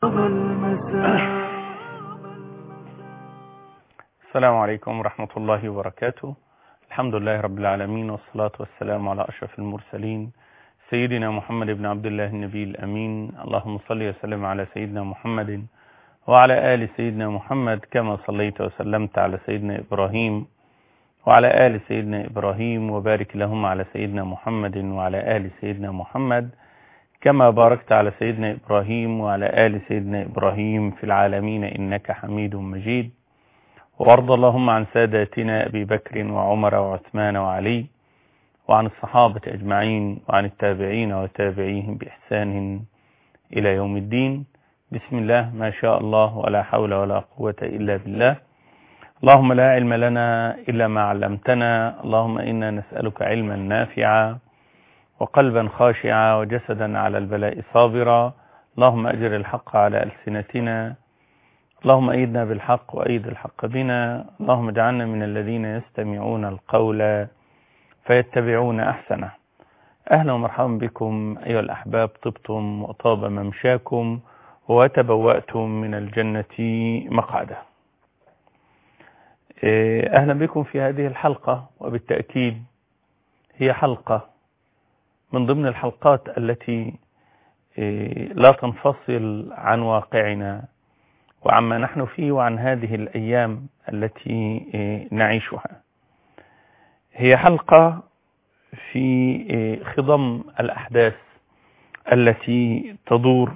السلام عليكم ورحمة الله وبركاته الحمد لله رب العالمين والصلاة والسلام على أشرف المرسلين سيدنا محمد بن عبد الله النبي الأمين اللهم صل وسلم على سيدنا محمد وعلى آل سيدنا محمد كما صليت وسلمت على سيدنا إبراهيم وعلى آل سيدنا إبراهيم وبارك لهم على سيدنا محمد وعلى آل سيدنا محمد كما باركت على سيدنا إبراهيم وعلى آل سيدنا إبراهيم في العالمين إنك حميد مجيد وارض اللهم عن ساداتنا أبي بكر وعمر وعثمان وعلي وعن الصحابة أجمعين وعن التابعين وتابعيهم بإحسان إلى يوم الدين بسم الله ما شاء الله ولا حول ولا قوة إلا بالله اللهم لا علم لنا إلا ما علمتنا اللهم إنا نسألك علما نافعا وقلبا خاشعا وجسدا على البلاء صابرا اللهم أجر الحق على ألسنتنا اللهم أيدنا بالحق وأيد الحق بنا اللهم اجعلنا من الذين يستمعون القول فيتبعون أحسنه أهلا ومرحبا بكم أيها الأحباب طبتم وطاب ممشاكم وتبوأتم من الجنة مقعدا أهلا بكم في هذه الحلقة وبالتأكيد هي حلقة من ضمن الحلقات التي لا تنفصل عن واقعنا وعما نحن فيه وعن هذه الأيام التي نعيشها هي حلقة في خضم الأحداث التي تدور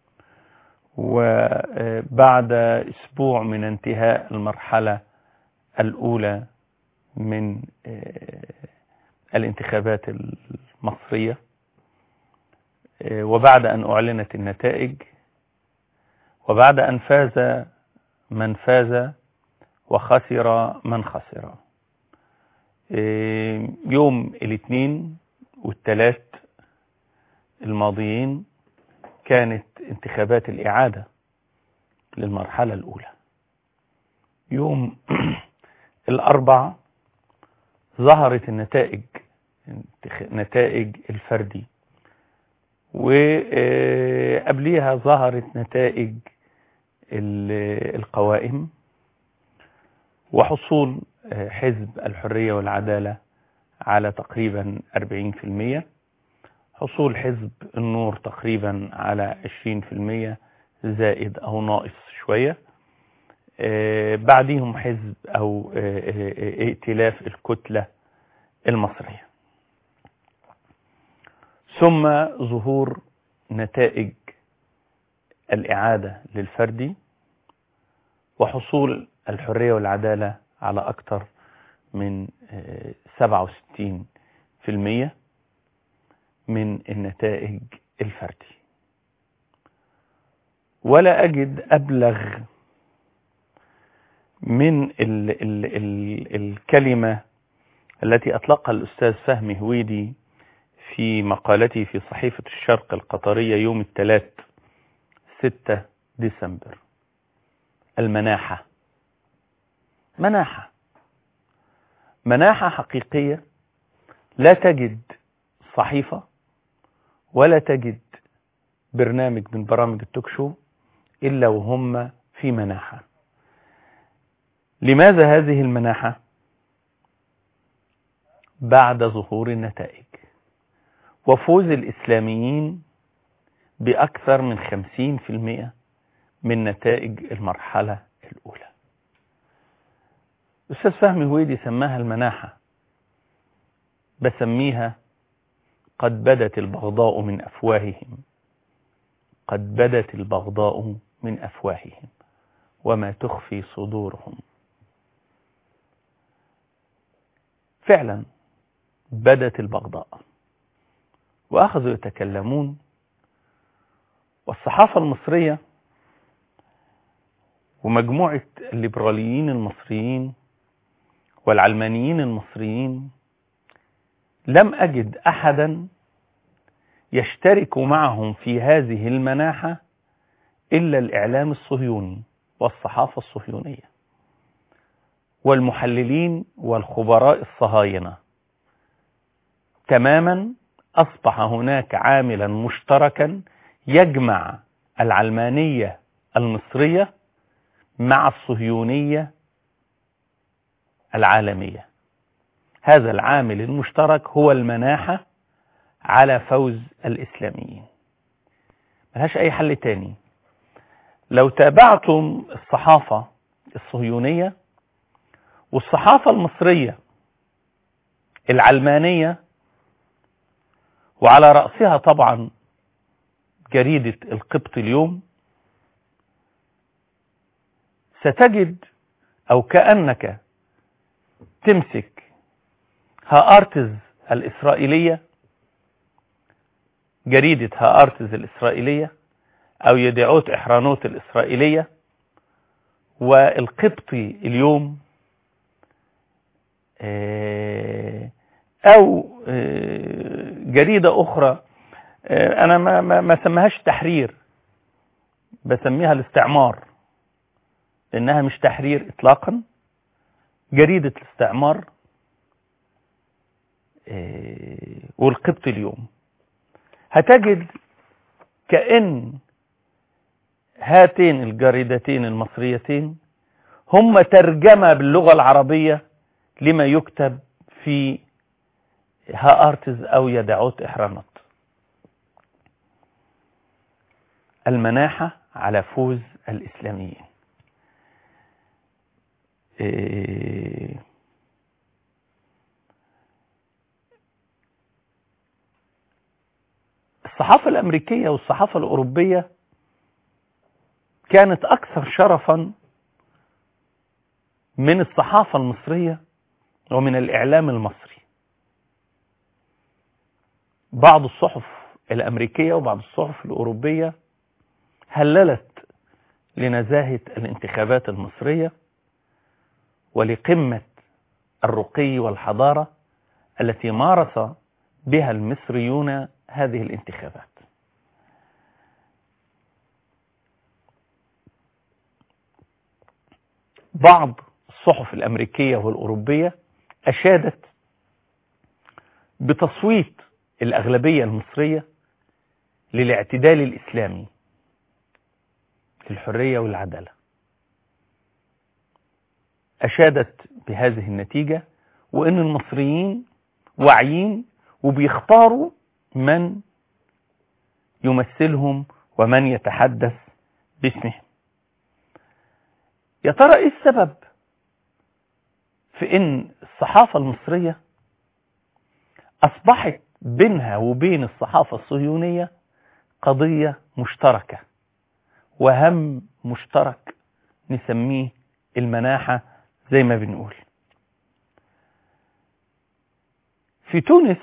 وبعد أسبوع من انتهاء المرحلة الأولى من الانتخابات المصرية وبعد أن أعلنت النتائج وبعد أن فاز من فاز وخسر من خسر يوم الاثنين والثلاث الماضيين كانت انتخابات الإعادة للمرحلة الأولى يوم الأربع ظهرت النتائج نتائج الفردي وقبليها ظهرت نتائج القوائم وحصول حزب الحرية والعدالة على تقريبا 40% حصول حزب النور تقريبا على 20% زائد أو ناقص شوية بعديهم حزب أو ائتلاف الكتلة المصرية ثم ظهور نتائج الإعادة للفردي وحصول الحرية والعدالة على أكثر من 67% من النتائج الفردي ولا أجد أبلغ من ال ال ال الكلمة التي أطلقها الأستاذ فهمي هويدي في مقالته في صحيفة الشرق القطرية يوم الثلاث 6 ديسمبر المناحة مناحة مناحة حقيقية لا تجد صحيفة ولا تجد برنامج من برامج التوك شو إلا وهم في مناحة لماذا هذه المناحة بعد ظهور النتائج وفوز الإسلاميين بأكثر من خمسين في المئة من نتائج المرحلة الأولى أستاذ فهمي هويدي سماها المناحة بسميها قد بدت البغضاء من أفواههم قد بدت البغضاء من أفواههم وما تخفي صدورهم فعلا بدت البغضاء وأخذوا يتكلمون والصحافة المصرية ومجموعة الليبراليين المصريين والعلمانيين المصريين لم أجد أحدا يشترك معهم في هذه المناحة إلا الإعلام الصهيوني والصحافة الصهيونية والمحللين والخبراء الصهاينة تماما أصبح هناك عاملا مشتركا يجمع العلمانية المصرية مع الصهيونية العالمية هذا العامل المشترك هو المناحة على فوز الإسلاميين ملهاش أي حل تاني لو تابعتم الصحافة الصهيونية والصحافة المصرية العلمانية وعلى رأسها طبعا جريدة القبط اليوم ستجد أو كأنك تمسك هارتز الإسرائيلية جريدة هارتز الإسرائيلية أو يدعوت إحرانوت الإسرائيلية والقبطي اليوم أو جريدة أخرى أنا ما, ما, ما سميهاش تحرير بسميها الاستعمار لأنها مش تحرير إطلاقا جريدة الاستعمار والقبط اليوم هتجد كأن هاتين الجريدتين المصريتين هم ترجمة باللغة العربية لما يكتب في هارتز أو يدعوت إحرانات المناحة على فوز الإسلاميين الصحافة الأمريكية والصحافة الأوروبية كانت أكثر شرفا من الصحافة المصرية ومن الإعلام المصري بعض الصحف الأمريكية وبعض الصحف الأوروبية هللت لنزاهة الانتخابات المصرية ولقمة الرقي والحضارة التي مارس بها المصريون هذه الانتخابات بعض الصحف الأمريكية والأوروبية أشادت بتصويت الأغلبية المصرية للاعتدال الإسلامي للحرية والعدالة أشادت بهذه النتيجة وأن المصريين واعيين وبيختاروا من يمثلهم ومن يتحدث باسمهم يا ترى ايه السبب في ان الصحافة المصرية اصبحت بينها وبين الصحافة الصهيونية قضية مشتركة وهم مشترك نسميه المناحة زي ما بنقول في تونس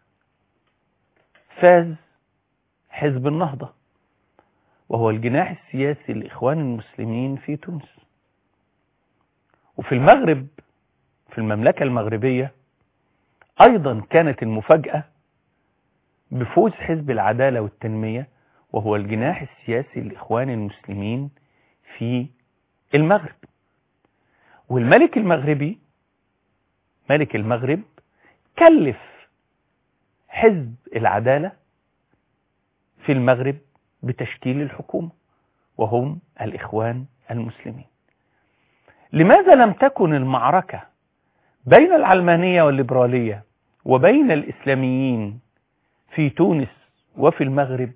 فاز حزب النهضة وهو الجناح السياسي لإخوان المسلمين في تونس وفي المغرب في المملكة المغربية أيضا كانت المفاجأة بفوز حزب العدالة والتنمية وهو الجناح السياسي لإخوان المسلمين في المغرب والملك المغربي ملك المغرب كلف حزب العدالة في المغرب بتشكيل الحكومة وهم الإخوان المسلمين لماذا لم تكن المعركة بين العلمانية والليبرالية وبين الإسلاميين في تونس وفي المغرب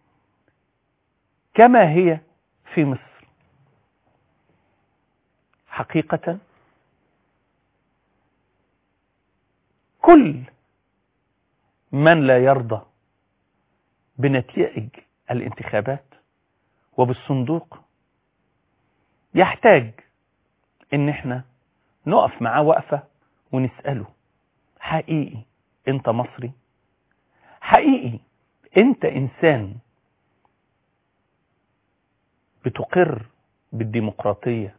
كما هي في مصر حقيقة كل من لا يرضى بنتائج الانتخابات وبالصندوق يحتاج ان احنا نقف معاه وقفة ونسأله حقيقي انت مصري حقيقي انت انسان بتقر بالديمقراطية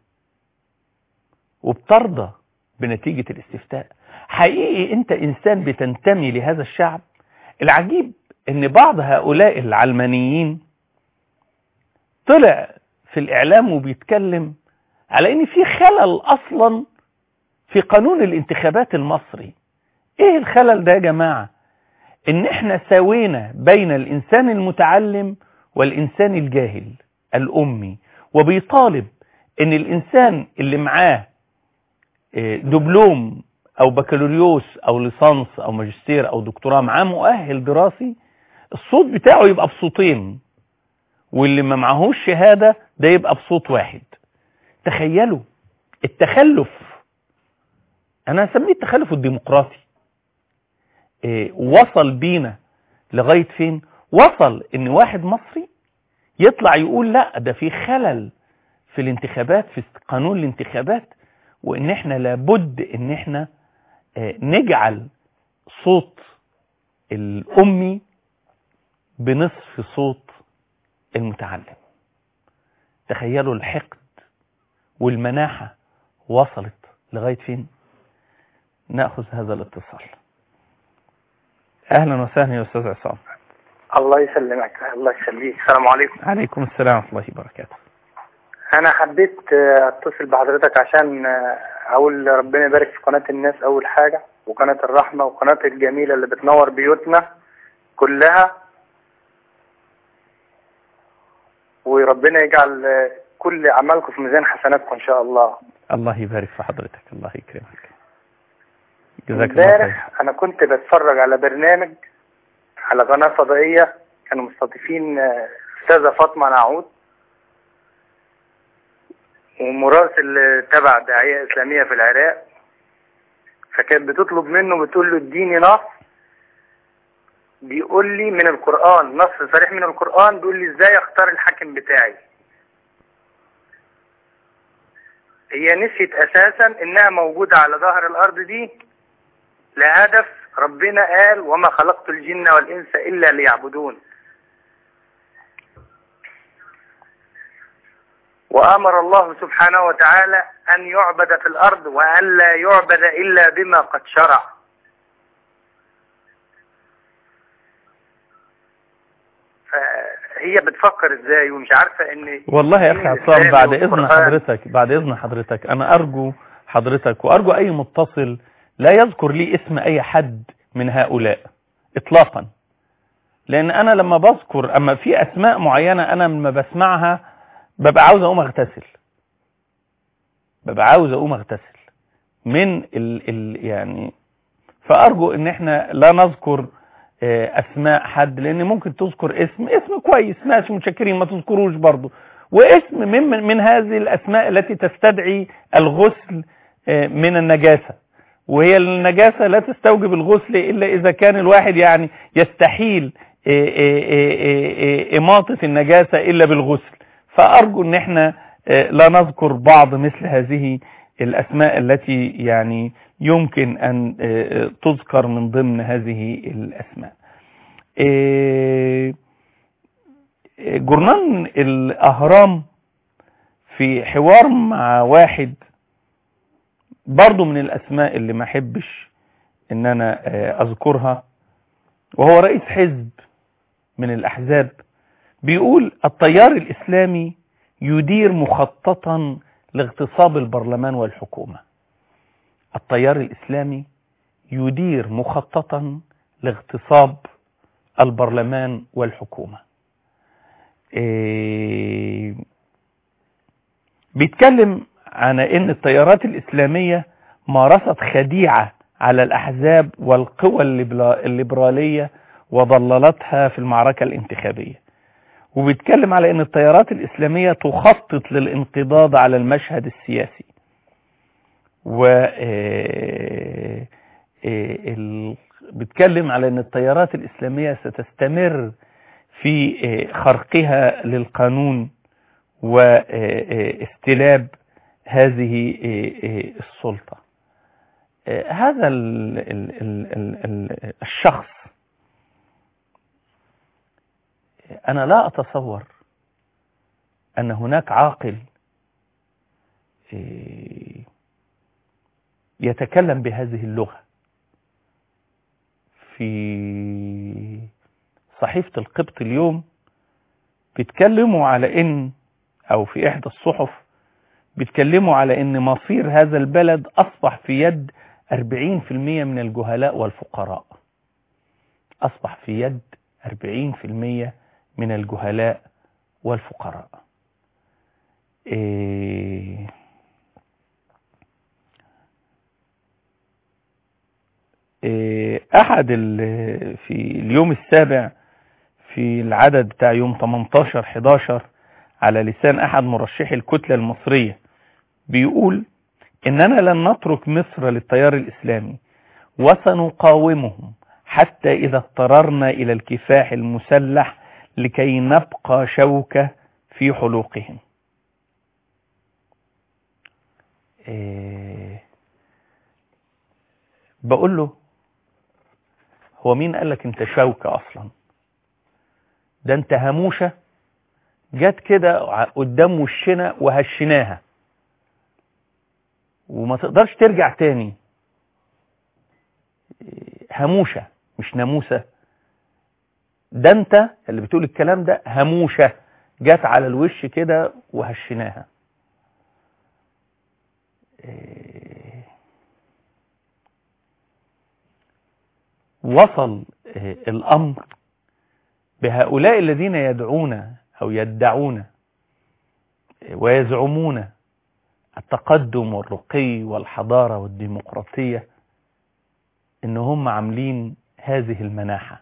وبترضى بنتيجة الاستفتاء حقيقي انت انسان بتنتمي لهذا الشعب العجيب ان بعض هؤلاء العلمانيين طلع في الاعلام وبيتكلم على ان في خلل اصلا في قانون الانتخابات المصري ايه الخلل ده يا جماعة ان احنا سوينا بين الانسان المتعلم والانسان الجاهل الامي وبيطالب ان الانسان اللي معاه دبلوم او بكالوريوس او ليسانس او ماجستير او دكتوراه معاه مؤهل دراسي الصوت بتاعه يبقى بصوتين واللي ما معهوش شهادة ده يبقى بصوت واحد تخيلوا التخلف انا هسميه التخلف الديمقراطي إيه وصل بينا لغاية فين وصل ان واحد مصري يطلع يقول لا ده في خلل في الانتخابات في قانون الانتخابات وان احنا لابد ان احنا اه نجعل صوت الامي بنصف صوت المتعلم تخيلوا الحقد والمناحة وصلت لغاية فين نأخذ هذا الاتصال اهلا وسهلا يا استاذ عصام الله يسلمك الله يخليك السلام عليكم عليكم السلام ورحمة الله وبركاته انا حبيت اتصل بحضرتك عشان اقول ربنا يبارك في قناة الناس اول حاجة وقناة الرحمة وقناة الجميلة اللي بتنور بيوتنا كلها وربنا يجعل كل اعمالكم في ميزان حسناتكم ان شاء الله الله يبارك في حضرتك الله يكرمك جزاك الله خير امبارح انا كنت بتفرج على برنامج على قناة فضائية كانوا مستضيفين استاذة فاطمة نعود ومراسل تبع داعية اسلامية في العراق فكانت بتطلب منه بتقول له اديني نص بيقول لي من القرآن نص صريح من القرآن بيقول لي ازاي اختار الحاكم بتاعي هي نسيت اساسا انها موجودة على ظهر الارض دي لهدف ربنا قال وما خلقت الجن والانس الا ليعبدون وامر الله سبحانه وتعالى ان يعبد في الارض وان لا يعبد الا بما قد شرع فهي بتفكر ازاي ومش عارفه ان والله يا اخي عصام بعد اذن حضرتك بعد اذن حضرتك انا ارجو حضرتك وارجو اي متصل لا يذكر لي اسم اي حد من هؤلاء اطلاقا لان انا لما بذكر اما في اسماء معينة انا لما بسمعها ببقى عاوز اقوم اغتسل ببقى عاوز اقوم اغتسل من ال ال يعني فارجو ان احنا لا نذكر اسماء حد لان ممكن تذكر اسم اسم كويس ماشي متشكرين ما تذكروش برضه واسم من من هذه الاسماء التي تستدعي الغسل من النجاسة وهي النجاسة لا تستوجب الغسل الا اذا كان الواحد يعني يستحيل اماطة النجاسة الا بالغسل فارجو ان احنا لا نذكر بعض مثل هذه الاسماء التي يعني يمكن ان تذكر من ضمن هذه الاسماء جرنان الاهرام في حوار مع واحد برضو من الاسماء اللي ما احبش ان انا اذكرها وهو رئيس حزب من الاحزاب بيقول التيار الاسلامي يدير مخططا لاغتصاب البرلمان والحكومة التيار الإسلامي يدير مخططا لاغتصاب البرلمان والحكومة إيه بيتكلم عن ان التيارات الإسلامية مارست خديعة على الأحزاب والقوى الليبرالية وضللتها في المعركة الانتخابية وبيتكلم على ان التيارات الاسلامية تخطط للانقضاض على المشهد السياسي و بيتكلم على ان التيارات الاسلامية ستستمر في خرقها للقانون واستلاب هذه السلطة هذا الشخص أنا لا أتصور أن هناك عاقل يتكلم بهذه اللغة في صحيفة القبط اليوم بيتكلموا على إن أو في إحدى الصحف بيتكلموا على إن مصير هذا البلد أصبح في يد 40% من الجهلاء والفقراء أصبح في يد 40% من الجهلاء والفقراء إيه إيه احد ال- في اليوم السابع في العدد بتاع يوم 18 11 على لسان احد مرشحي الكتلة المصرية بيقول اننا لن نترك مصر للتيار الاسلامي وسنقاومهم حتى اذا اضطررنا الى الكفاح المسلح لكي نبقى شوكة في حلوقهم إيه بقول له هو مين قالك انت شوكة اصلا ده انت هموشة جت كده ع- قدام وشنا وهشناها وما تقدرش ترجع تاني إيه، هموشة مش ناموسة ده انت اللي بتقول الكلام ده هموشة جت على الوش كده وهشناها إيه، وصل إيه، الأمر بهؤلاء الذين يدعون أو يدعون إيه، ويزعمون التقدم والرقي والحضارة والديمقراطية إن هم عاملين هذه المناحة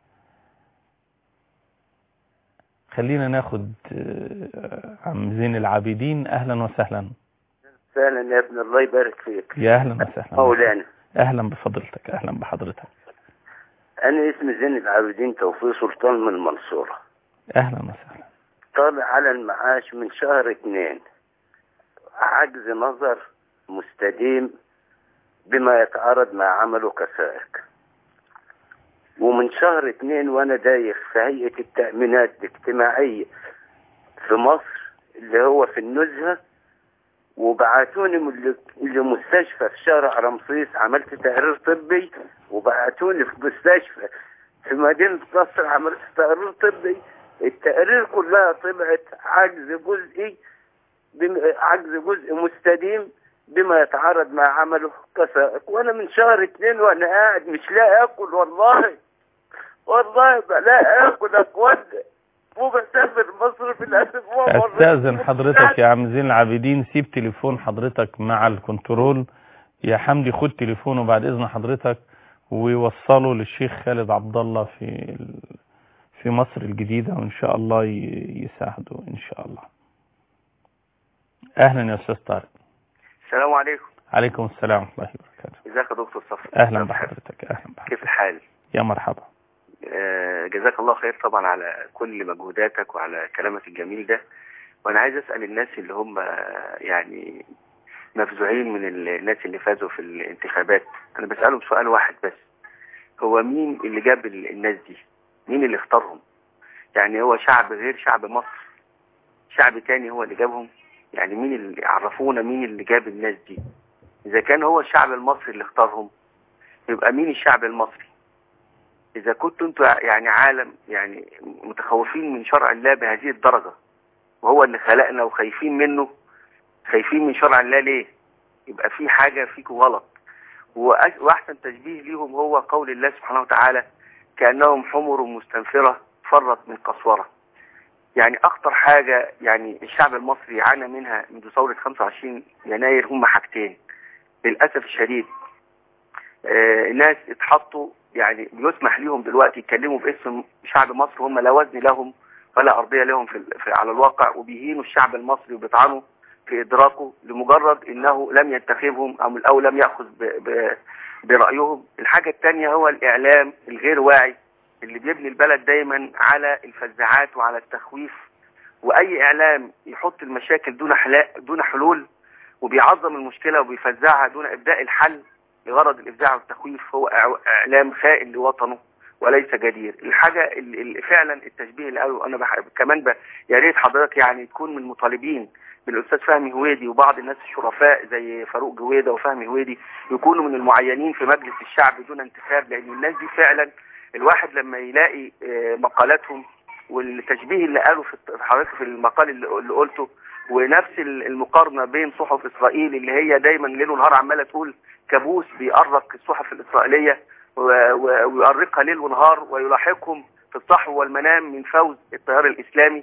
خلينا ناخد آه، عم زين العابدين أهلا وسهلا فعلا يا ابن الله يبارك فيك يا أهلا وسهلا مولانا أهلا بفضلتك أهلا بحضرتك انا اسمي زين العابدين توفيق سلطان من المنصورة أهلا وسهلا طالع على المعاش من شهر اتنين عجز نظر مستديم بما يتعارض مع عمله كسائق ومن شهر اتنين وانا دايخ في هيئة التأمينات الاجتماعية في مصر اللي هو في النزهة وبعتوني من- لمستشفى في شارع رمسيس عملت تقرير طبي وبعتوني في مستشفى في مدينة نصر عملت تقرير طبي التقارير كلها طلعت عجز جزئي بم... عجز جزء مستديم بما يتعارض مع عمله كسائق وانا من شهر اتنين وانا قاعد مش لاقي اكل والله والله بلا اكل اتودى وبسافر مصر في الاسبوع مرة. استاذن حضرتك يا عم زين العابدين سيب تليفون حضرتك مع الكنترول يا حمدي خد تليفونه بعد اذن حضرتك ويوصله للشيخ خالد عبد الله في ال- في مصر الجديدة وان شاء الله ي- يساعده ان شاء الله اهلا يا استاذ طارق السلام عليكم عليكم السلام ورحمة الله وبركاته ازيك يا دكتور صفر اهلا بحضرتك اهلا بحضرتك كيف الحال يا مرحبا آه، جزاك الله خير طبعا على كل مجهوداتك وعلى كلامك الجميل ده وانا عايز اسال الناس اللي هم آه، يعني مفزوعين من الناس اللي فازوا في الانتخابات انا بسالهم سؤال واحد بس هو مين اللي جاب ال- الناس دي مين اللي اختارهم يعني هو شعب غير شعب مصر شعب تاني هو اللي جابهم يعني مين اللي عرفونا مين اللي جاب الناس دي اذا كان هو الشعب المصري اللي اختارهم يبقى مين الشعب المصري إذا كنتوا أنتوا يعني عالم يعني متخوفين من شرع الله بهذه الدرجة وهو اللي خلقنا وخايفين منه خايفين من شرع الله ليه؟ يبقى في حاجة فيكم غلط وأش- وأحسن تشبيه ليهم هو قول الله سبحانه وتعالى كأنهم حمر مستنفرة فرت من قسورة يعني أخطر حاجة يعني الشعب المصري عانى منها منذ ثورة 25 يناير هم حاجتين للأسف الشديد آه، ناس اتحطوا يعني بيسمح ليهم دلوقتي يتكلموا باسم شعب مصر هم لا وزن لهم ولا أرضية لهم في في على الواقع وبيهينوا الشعب المصري وبيطعنوا في إدراكه لمجرد إنه لم ينتخبهم أو أو لم يأخذ ب ب برأيهم الحاجة الثانية هو الإعلام الغير واعي اللي بيبني البلد دايما على الفزاعات وعلى التخويف وأي إعلام يحط المشاكل دون حلا دون حلول وبيعظم المشكلة وبيفزعها دون إبداء الحل لغرض الإفزاع والتخويف هو إع- إعلام خائن لوطنه وليس جدير الحاجة اللي اللي فعلا التشبيه اللي قاله أنا بحب كمان ب... يا ريت حضرتك يعني تكون من المطالبين بالأستاذ فهمي هويدي وبعض الناس الشرفاء زي فاروق جويدة وفهمي هويدي يكونوا من المعينين في مجلس الشعب دون انتخاب لأن الناس دي فعلا الواحد لما يلاقي آه، مقالاتهم والتشبيه اللي قاله في في حضرتك في المقال اللي اللي قلته ونفس ال- المقارنة بين صحف إسرائيل اللي هي دايما ليل ونهار عمالة تقول كابوس بيأرق الصحف الإسرائيلية و- و- ويؤرقها ليل ونهار ويلاحقهم في الصحو والمنام من فوز التيار الإسلامي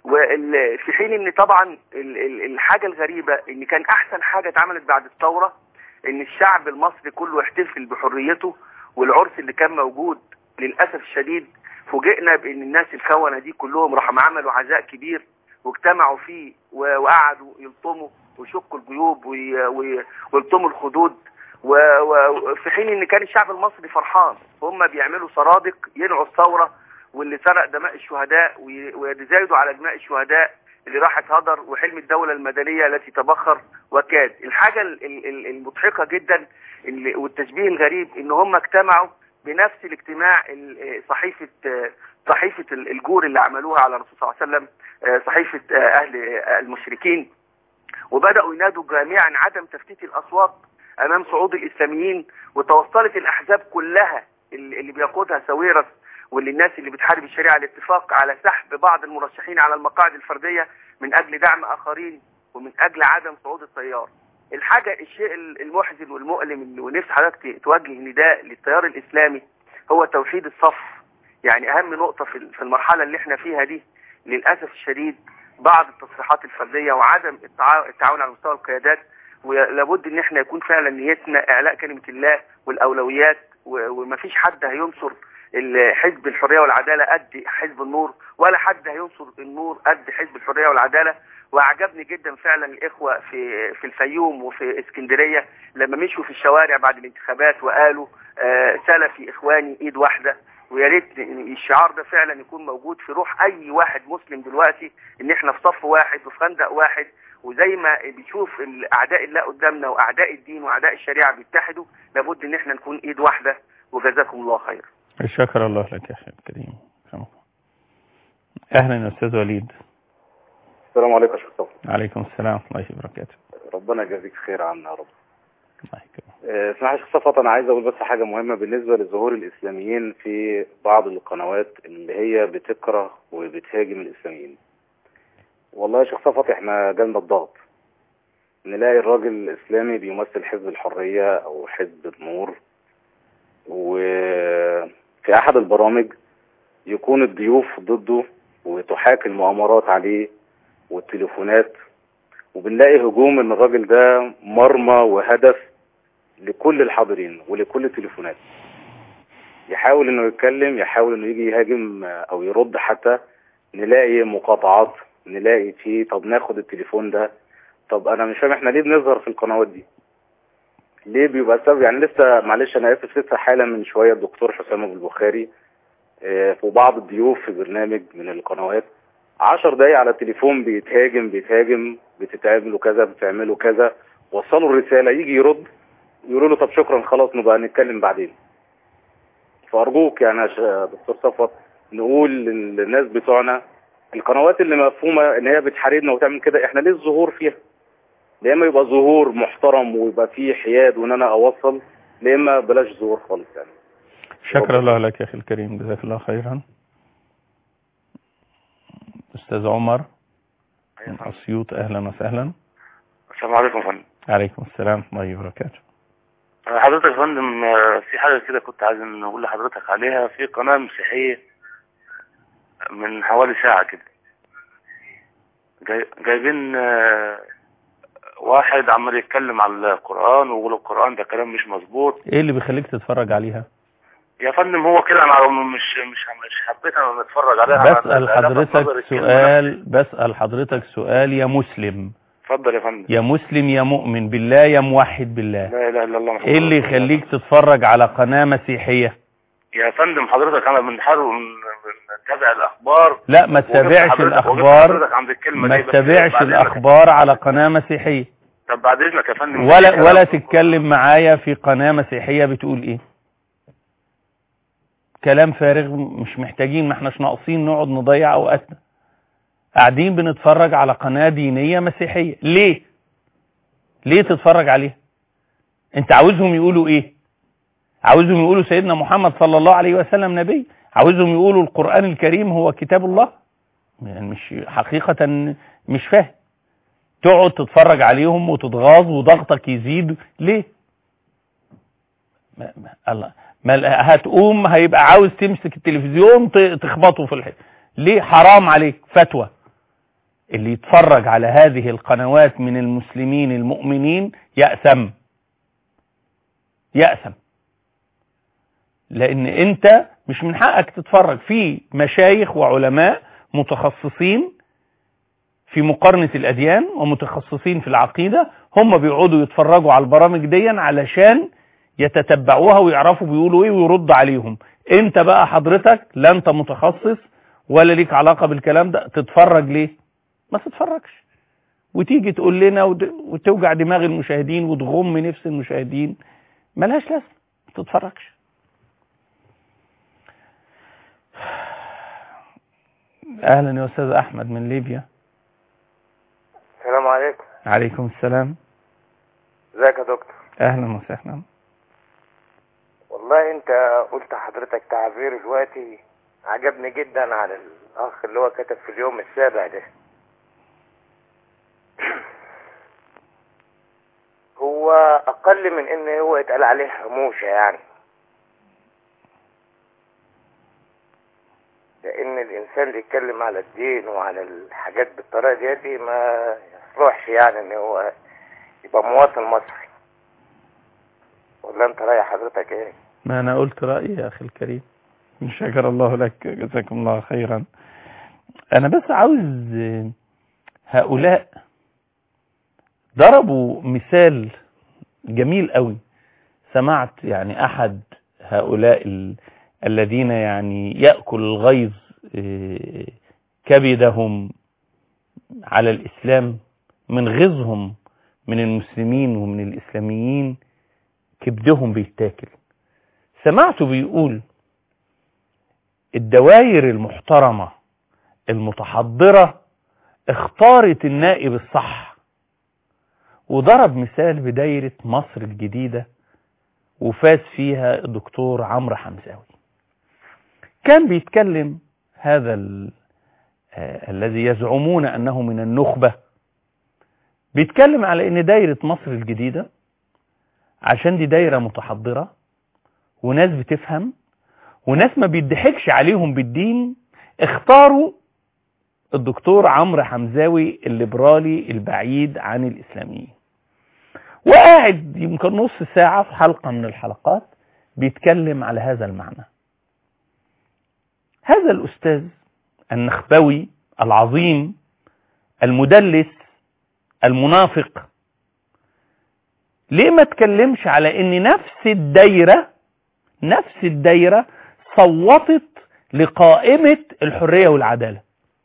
وفي حين ان طبعا ال- ال- الحاجة الغريبة ان كان احسن حاجة اتعملت بعد الثورة ان الشعب المصري كله يحتفل بحريته والعرس اللي كان موجود للأسف الشديد فوجئنا بان الناس الخونة دي كلهم راحوا عملوا عزاء كبير واجتمعوا فيه و- وقعدوا يلطموا ويشقوا الجيوب وي- وي- ويلطموا الخدود و- و- وفي حين ان كان الشعب المصري فرحان هم بيعملوا سرادق ينعوا الثورة واللي سرق دماء الشهداء وي- ويتزايدوا على دماء الشهداء اللي راحت هدر وحلم الدولة المدنية التي تبخر وكاد الحاجة ال- ال- ال- المضحكة جدا اللي- والتشبيه الغريب ان هم اجتمعوا بنفس الاجتماع ال- صحيفة صحيفة ال- الجور اللي عملوها على الرسول صلى الله عليه وسلم صحيفة اهل المشركين وبدأوا ينادوا جميعا عدم تفتيت الأصوات أمام صعود الإسلاميين وتوصلت الأحزاب كلها اللي اللي بيقودها ساويرس واللي الناس اللي بتحارب الشريعة الاتفاق على سحب بعض المرشحين على المقاعد الفردية من أجل دعم آخرين ومن أجل عدم صعود التيار الحاجة الشيء المحزن والمؤلم اللي ونفس حضرتك توجه نداء للتيار الإسلامي هو توحيد الصف يعني أهم نقطة في في المرحلة اللي احنا فيها دي للأسف الشديد بعض التصريحات الفردية وعدم التعا- التعاون على مستوى القيادات ولابد ان احنا يكون فعلا نيتنا اعلاء كلمة الله والاولويات و- ومفيش حد هينصر ال- حزب الحرية والعدالة قد حزب النور ولا حد هينصر النور قد حزب الحرية والعدالة واعجبني جدا فعلا الاخوة في في الفيوم وفي اسكندرية لما مشوا في الشوارع بعد الانتخابات وقالوا آه، سلفي اخواني ايد واحدة ويا ريت إن الشعار ده فعلا يكون موجود في روح اي واحد مسلم دلوقتي ان احنا في صف واحد وفي خندق واحد وزي ما بيشوف اعداء الله قدامنا واعداء الدين واعداء الشريعه بيتحدوا لابد ان احنا نكون ايد واحده وجزاكم الله خير. شكر الله لك يا أخي الكريم أهلا يا أستاذ وليد السلام عليكم يا شيخ صفر عليكم السلام ورحمة الله وبركاته ربنا يجازيك خير عنا يا رب الله يكرمك آه، اسمح لي يا شيخ صفوت انا عايز اقول بس حاجه مهمه بالنسبه لظهور الاسلاميين في بعض القنوات اللي هي بتكره وبتهاجم الاسلاميين والله يا شيخ صفوت احنا جالنا الضغط نلاقي الراجل الاسلامي بيمثل حزب الحريه او حزب النور وفي احد البرامج يكون الضيوف ضده وتحاك المؤامرات عليه والتليفونات وبنلاقي هجوم ان الراجل ده مرمى وهدف لكل الحاضرين ولكل التليفونات يحاول انه يتكلم يحاول انه يجي يهاجم او يرد حتى نلاقي مقاطعات نلاقي فيه طب ناخد التليفون ده طب انا مش فاهم احنا ليه بنظهر في القنوات دي ليه بيبقى سبب يعني لسه معلش انا اسف لسه حالا من شويه الدكتور حسام ابو البخاري آه، وبعض الضيوف في برنامج من القنوات عشر دقايق على التليفون بيتهاجم بيتهاجم بتتعملوا كذا بتعملوا كذا وصلوا الرسالة يجي يرد يقولوا له طب شكرا خلاص نبقى نتكلم بعدين فأرجوك يعني يا ش- دكتور صفوت نقول للناس بتوعنا القنوات اللي مفهومة ان هي بتحاربنا وتعمل كده احنا ليه الظهور فيها يا اما يبقى ظهور محترم ويبقى فيه حياد وان انا اوصل يا اما بلاش ظهور خالص يعني شكر الله لك يا أخي الكريم جزاك الله خيرا أستاذ عمر من أسيوط أهلا وسهلا السلام عليكم يا فندم عليكم السلام ورحمة الله وبركاته حضرتك يا فندم آه، في حاجة كده كنت عايز إن أقول لحضرتك عليها في قناة مسيحية من حوالي ساعة كده جاي- جايبين آه، واحد عمال يتكلم على القرآن ويقول القرآن ده كلام مش مظبوط إيه اللي بيخليك تتفرج عليها يا فندم هو كده أنا مش مش مش حبيت أنا نتفرج عليها أنا- بسأل أنا لفت نظري حضرتك الكلمة سؤال بسأل حضرتك سؤال يا مسلم اتفضل يا فندم يا مسلم يا مؤمن بالله يا موحد بالله لا اله الا الله محمد ايه اللي رسول الله. يخليك تتفرج على قناة مسيحية يا فندم حضرتك انا بنحاول بنتابع الاخبار لا ما وجبت تتابعش حضرتك- وجبت الاخبار حضرتك عند الكلمة ما دي، بس تتابعش بعد إذنك- الاخبار على قناة مسيحية طب بعد اذنك يا فندم ولا في ولا كلام- تتكلم معايا في قناة مسيحية بتقول ايه كلام فارغ مش محتاجين ما احناش ناقصين نقعد نضيع اوقاتنا قاعدين بنتفرج على قناة دينية مسيحية ليه ليه تتفرج عليها انت عاوزهم يقولوا ايه عاوزهم يقولوا سيدنا محمد صلى الله عليه وسلم نبي عاوزهم يقولوا القرآن الكريم هو كتاب الله يعني مش حقيقة مش فاهم تقعد تتفرج عليهم وتتغاظ وضغطك يزيد ليه ما ما الله ما ال- هتقوم هيبقى عاوز تمسك التلفزيون ت- تخبطه في الحيط ليه حرام عليك فتوى اللي يتفرج على هذه القنوات من المسلمين المؤمنين يأثم يأثم لان انت مش من حقك تتفرج في مشايخ وعلماء متخصصين في مقارنة الأديان ومتخصصين في العقيدة هم بيقعدوا يتفرجوا على البرامج دي علشان يتتبعوها ويعرفوا بيقولوا ايه ويرد عليهم انت بقى حضرتك لا انت متخصص ولا ليك علاقة بالكلام ده تتفرج ليه ما تتفرجش وتيجي تقول لنا وتوجع دماغ المشاهدين وتغم نفس المشاهدين ملهاش لازمه ما تتفرجش اهلا يا استاذ احمد من ليبيا السلام عليكم عليكم السلام ازيك يا دكتور اهلا وسهلا والله انت قلت حضرتك تعبير دلوقتي عجبني جدا عن الاخ اللي هو كتب في اليوم السابع ده هو اقل من ان هو يتقال عليه حموشة يعني لان الانسان اللي يتكلم على الدين وعلى الحاجات بالطريقة دي ما يصلحش يعني ان هو يبقى مواطن مصري ولا انت رايح حضرتك ايه ما انا قلت رأيي يا اخي الكريم شكر الله لك جزاكم الله خيرا انا بس عاوز هؤلاء ضربوا مثال جميل قوي سمعت يعني احد هؤلاء ال... الذين يعني يأكل الغيظ كبدهم على الإسلام من غيظهم من المسلمين ومن الإسلاميين كبدهم بيتاكل سمعته بيقول الدوائر المحترمة المتحضرة اختارت النائب الصح وضرب مثال بدايرة مصر الجديدة وفاز فيها الدكتور عمرو حمزاوي كان بيتكلم هذا ال... آه الذي يزعمون أنه من النخبة بيتكلم على أن دايرة مصر الجديدة عشان دي دايرة متحضرة وناس بتفهم وناس ما بيضحكش عليهم بالدين اختاروا الدكتور عمرو حمزاوي الليبرالي البعيد عن الإسلاميين وقاعد يمكن نص ساعة في حلقة من الحلقات بيتكلم على هذا المعنى هذا الأستاذ النخبوي العظيم المدلس المنافق ليه ما تكلمش على ان نفس الدايرة نفس الدايرة صوتت لقائمة الحرية والعدالة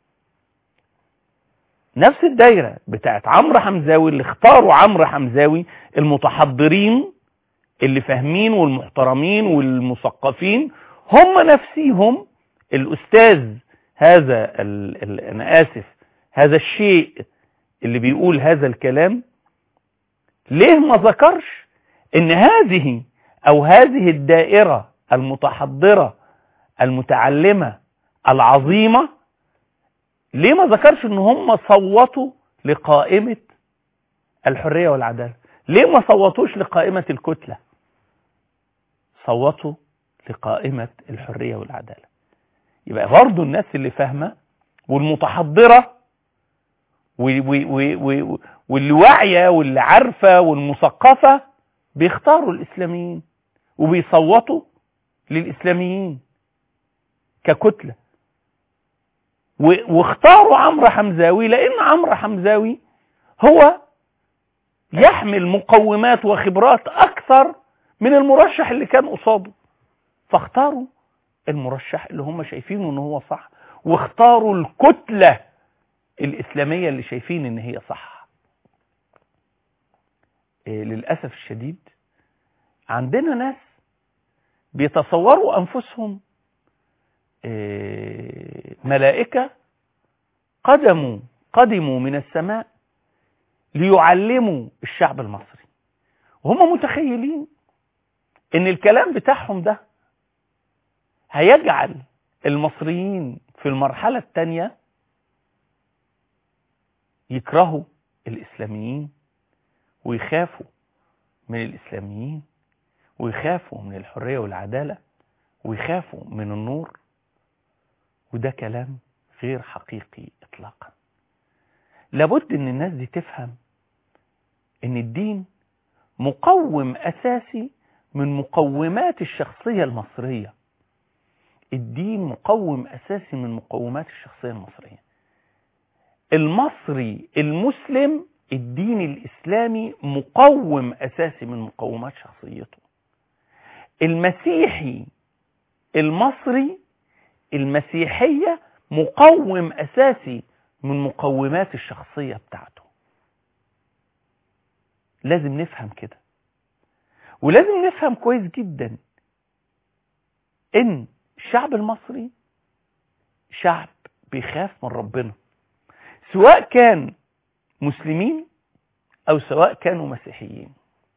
نفس الدايرة بتاعت عمرو حمزاوي اللي اختاروا عمرو حمزاوي المتحضرين اللي فاهمين والمحترمين والمثقفين هم نفسيهم الأستاذ هذا ال ال أنا آسف هذا الشيء اللي بيقول هذا الكلام ليه ما ذكرش ان هذه او هذه الدائرة المتحضرة المتعلمة العظيمة ليه ما ذكرش ان هم صوتوا لقائمة الحرية والعدالة ليه ما صوتوش لقائمة الكتلة صوتوا لقائمة الحرية والعدالة يبقى برضو الناس اللي فاهمة والمتحضرة واللي واعية واللي عارفة والمثقفة بيختاروا الإسلاميين وبيصوتوا للإسلاميين ككتلة واختاروا عمرو حمزاوي لأن عمرو حمزاوي هو يحمل مقومات وخبرات أكثر من المرشح اللي كان قصاده فاختاروا المرشح اللي هم شايفينه ان هو صح واختاروا الكتلة الإسلامية اللي شايفين ان هي صح إيه للأسف الشديد عندنا ناس بيتصوروا أنفسهم إيه ملائكة قدموا قدموا من السماء ليعلموا الشعب المصري وهم متخيلين ان الكلام بتاعهم ده هيجعل المصريين في المرحلة الثانية يكرهوا الإسلاميين ويخافوا من الإسلاميين ويخافوا من الحرية والعدالة ويخافوا من النور وده كلام غير حقيقي إطلاقا لابد ان الناس دي تفهم ان الدين مقوم اساسي من مقومات الشخصية المصرية الدين مقوم اساسي من مقومات الشخصية المصرية المصري المسلم الدين الاسلامي مقوم اساسي من مقومات شخصيته المسيحي المصري المسيحية مقوم اساسي من مقومات الشخصية بتاعته لازم نفهم كده ولازم نفهم كويس جدا ان الشعب المصري شعب بيخاف من ربنا سواء كان مسلمين او سواء كانوا مسيحيين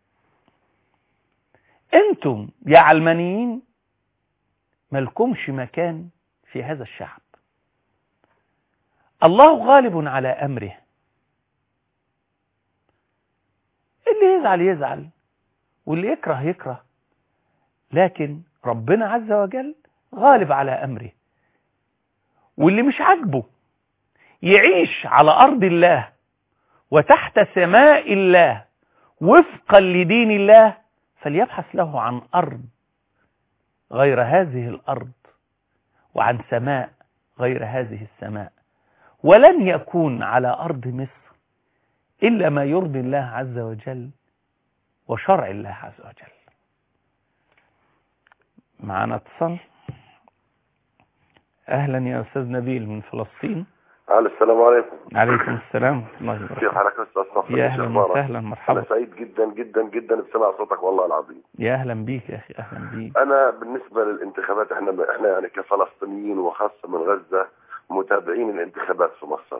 انتم يا علمانيين ملكمش مكان في هذا الشعب الله غالب على امره اللي يزعل يزعل واللي يكره يكره لكن ربنا عز وجل غالب على امره واللي مش عاجبه يعيش على ارض الله وتحت سماء الله وفقا لدين الله فليبحث له عن ارض غير هذه الارض وعن سماء غير هذه السماء ولن يكون على ارض مصر الا ما يرضي الله عز وجل وشرع الله عز وجل معنا اتصال اهلا يا استاذ نبيل من فلسطين الو السلام عليكم عليكم السلام ورحمه الله كيف وبركاته حالك استاذ صفر يا إيش اهلا أخبارك؟ وسهلا انا مرحبا سعيد جدا جدا جدا بسمع صوتك والله العظيم يا اهلا بيك يا اخي اهلا بيك انا بالنسبه للانتخابات احنا احنا يعني كفلسطينيين وخاصه من غزه متابعين الانتخابات في مصر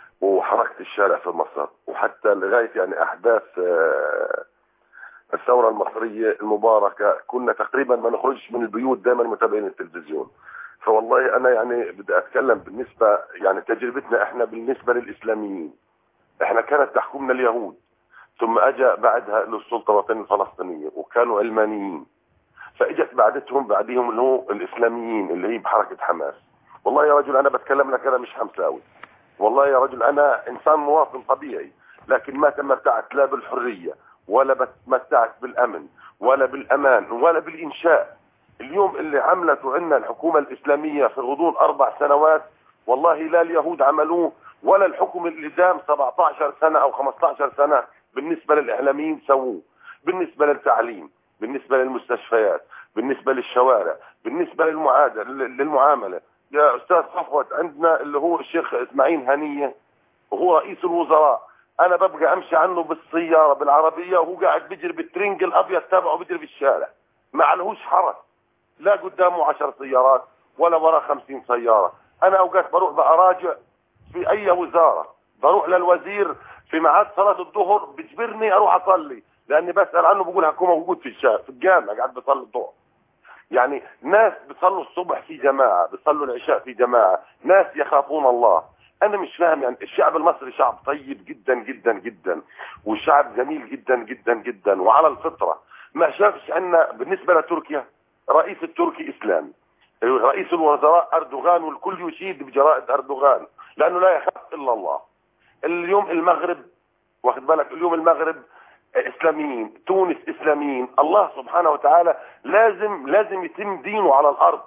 وحركه الشارع في مصر وحتى لغايه يعني احداث آه، الثوره المصريه المباركه كنا تقريبا ما نخرجش من البيوت دائما متابعين التلفزيون فوالله انا يعني بدي اتكلم بالنسبه يعني تجربتنا احنا بالنسبه للاسلاميين احنا كانت تحكمنا اليهود ثم اجى بعدها للسلطه الوطنيه الفلسطينيه وكانوا علمانيين فاجت بعدتهم بعدهم اللي هو الاسلاميين اللي هي بحركه حماس والله يا رجل انا بتكلم لك انا مش حمساوي والله يا رجل انا انسان مواطن طبيعي لكن ما تمتعت لا بالحريه ولا تمتعت بالامن ولا بالامان ولا بالانشاء اليوم اللي عملته عندنا الحكومه الاسلاميه في غضون اربع سنوات والله لا اليهود عملوه ولا الحكم اللي دام 17 سنه او 15 سنه بالنسبه للاعلاميين سووه بالنسبه للتعليم بالنسبه للمستشفيات بالنسبه للشوارع بالنسبه للمعادله للمعامله يا استاذ صفوت عندنا اللي هو الشيخ اسماعيل هنيه وهو رئيس الوزراء انا ببقى امشي عنه بالسياره بالعربيه وهو قاعد بيجري بالترنج الابيض تبعه بيجري في الشارع ما عليهوش حرس لا قدامه عشر سيارات ولا ورا خمسين سيارة أنا أوقات بروح بأراجع في أي وزارة بروح للوزير في ميعاد صلاة الظهر بجبرني أروح أصلي لأني بسأل عنه بقول هكون موجود في الشارع في الجامع قاعد بصلي الظهر يعني ناس بيصلوا الصبح في جماعة بيصلوا العشاء في جماعة ناس يخافون الله أنا مش فاهم يعني الشعب المصري شعب طيب جدا جدا جدا وشعب جميل جدا جدا جدا وعلى الفطرة ما شافش عنا بالنسبة لتركيا رئيس التركي اسلامي رئيس الوزراء اردوغان والكل يشيد بجرائد اردوغان لانه لا يخاف الا الله اليوم المغرب واخد بالك اليوم المغرب اسلاميين تونس اسلاميين الله سبحانه وتعالى لازم لازم يتم دينه على الارض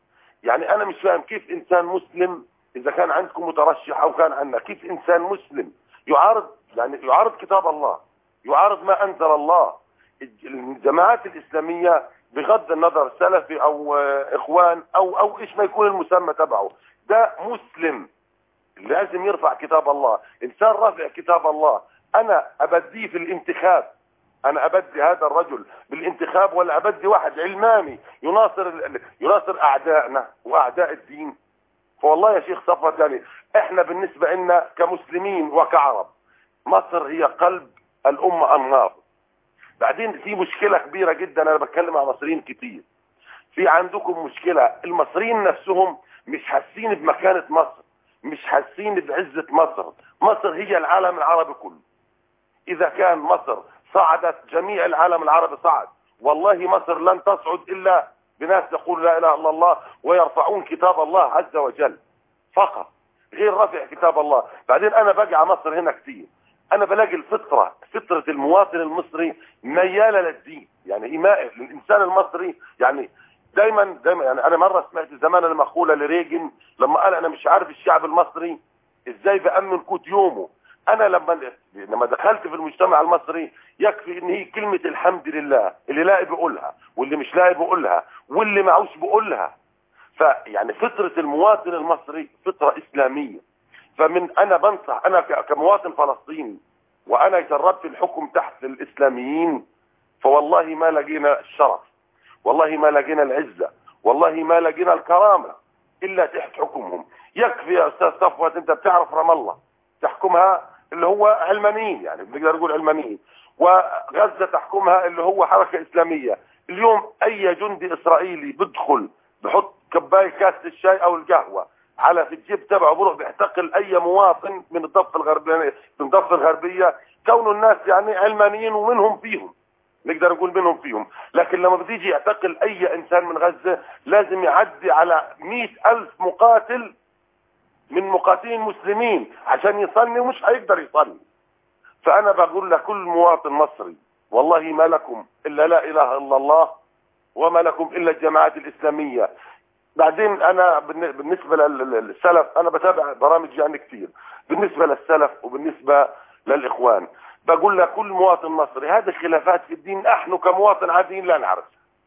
يعني انا مش فاهم كيف انسان مسلم اذا كان عندكم مترشح او كان عندنا كيف انسان مسلم يعارض يعني يعارض كتاب الله يعارض ما انزل الله الجماعات الاسلاميه بغض النظر سلفي او اخوان او او ايش ما يكون المسمى تبعه ده مسلم لازم يرفع كتاب الله انسان رافع كتاب الله انا ابديه في الانتخاب انا ابدي هذا الرجل بالانتخاب ولا ابدي واحد علماني يناصر يناصر اعدائنا واعداء الدين فوالله يا شيخ صفوت يعني احنا بالنسبه لنا كمسلمين وكعرب مصر هي قلب الامه النابض بعدين في مشكلة كبيرة جدا انا بتكلم مع مصريين كتير في عندكم مشكلة المصريين نفسهم مش حاسين بمكانة مصر مش حاسين بعزة مصر مصر هي العالم العربي كله اذا كان مصر صعدت جميع العالم العربي صعد والله مصر لن تصعد الا بناس يقول لا اله الا الله ويرفعون كتاب الله عز وجل فقط غير رفع كتاب الله بعدين انا باجي على مصر هنا كتير انا بلاقي الفطره فطره المواطن المصري مياله للدين يعني هي مائل الانسان المصري يعني دايما دايما يعني انا مره سمعت زمان المقوله لريجن لما قال انا مش عارف الشعب المصري ازاي بامن قوت يومه انا لما لما دخلت في المجتمع المصري يكفي ان هي كلمه الحمد لله اللي لاقي بيقولها واللي مش لاقي بيقولها واللي معوش بيقولها فيعني فطره المواطن المصري فطره اسلاميه فمن انا بنصح انا ك- كمواطن فلسطيني وانا جربت الحكم تحت الاسلاميين فوالله ما لقينا الشرف والله ما لقينا العزه والله ما لقينا الكرامه الا تحت حكمهم يكفي يا استاذ صفوت انت بتعرف رام الله تحكمها اللي هو علمانيين يعني بنقدر نقول علمانيين وغزه تحكمها اللي هو حركه اسلاميه اليوم اي جندي اسرائيلي بدخل بحط كبايه كاس الشاي او القهوه على في الجيب تبعه بروح بيحتقل اي مواطن من الضفه الغربيه من الضفه الغربيه كون الناس يعني علمانيين ومنهم فيهم نقدر نقول منهم فيهم لكن لما بتيجي يعتقل اي انسان من غزه لازم يعدي على مئة الف مقاتل من مقاتلين مسلمين عشان يصلي ومش هيقدر يصلي فانا بقول لكل مواطن مصري والله ما لكم الا لا اله الا الله وما لكم الا الجماعات الاسلاميه بعدين انا بالن- بالنسبه لل- للسلف انا بتابع برامج يعني كثير بالنسبه للسلف وبالنسبه للاخوان بقول لكل مواطن مصري هذه خلافات في الدين نحن كمواطن عاديين لا نعرف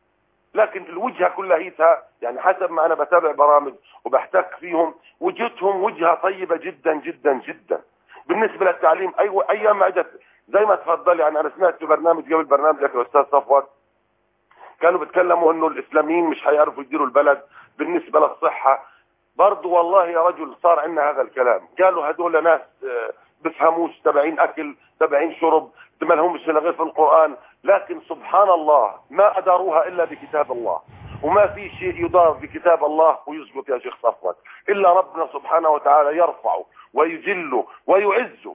لكن الوجهه كلها يعني حسب ما انا بتابع برامج وبحتك فيهم وجهتهم وجهه طيبه جدا جدا جدا بالنسبه للتعليم اي ايام ما اجت زي ما تفضل يعني انا سمعت في برنامج قبل برنامجك يا استاذ صفوت كانوا بيتكلموا انه الاسلاميين مش هيعرفوا يديروا البلد بالنسبه للصحه برضه والله يا رجل صار عندنا هذا الكلام قالوا هذول ناس آه، بفهموش تبعين اكل تبعين شرب ما لهمش إلا غير في القران لكن سبحان الله ما اداروها الا بكتاب الله وما في شيء يدار بكتاب الله ويسقط يا شيخ صفوت الا ربنا سبحانه وتعالى يرفعه ويجله ويعزه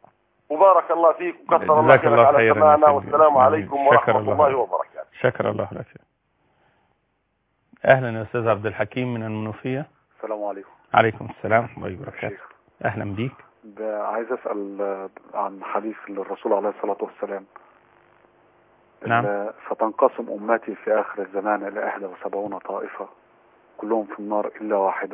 وبارك الله فيك وكثر الله جزاك خيرك الله على خيرا يا سماعنا سيدي. والسلام عليكم شكر ورحمه الله الله لك. وبركاته شكر الله لك اهلا يا استاذ عبد الحكيم من المنوفيه السلام عليكم عليكم السلام ورحمه الله وبركاته شيخ اهلا بيك ب- عايز اسال آه، عن حديث للرسول عليه الصلاه والسلام نعم. ال- ستنقسم امتي في اخر الزمان الى 71 طائفه كلهم في النار الا واحده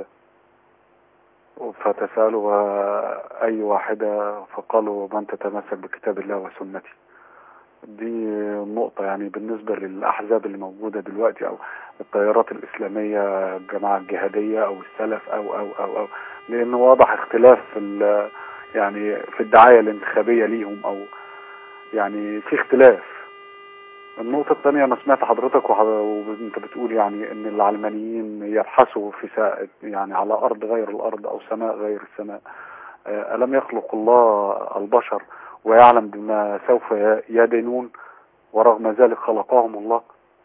فتسالوا آه، اي واحده فقالوا من تتمسك بكتاب الله وسنتي دي نقطة يعني بالنسبة للأحزاب اللي موجودة دلوقتي أو التيارات الإسلامية الجماعة الجهادية أو السلف أو أو أو, أو لأنه واضح اختلاف في ال- يعني في الدعاية الانتخابية ليهم أو يعني في اختلاف النقطة الثانية أنا سمعت حضرتك وح- وأنت بتقول يعني إن العلمانيين يبحثوا في سا... يعني على أرض غير الأرض أو سماء غير السماء آه، ألم يخلق الله البشر ويعلم بما سوف ي- يدينون ورغم ذلك خلقهم الله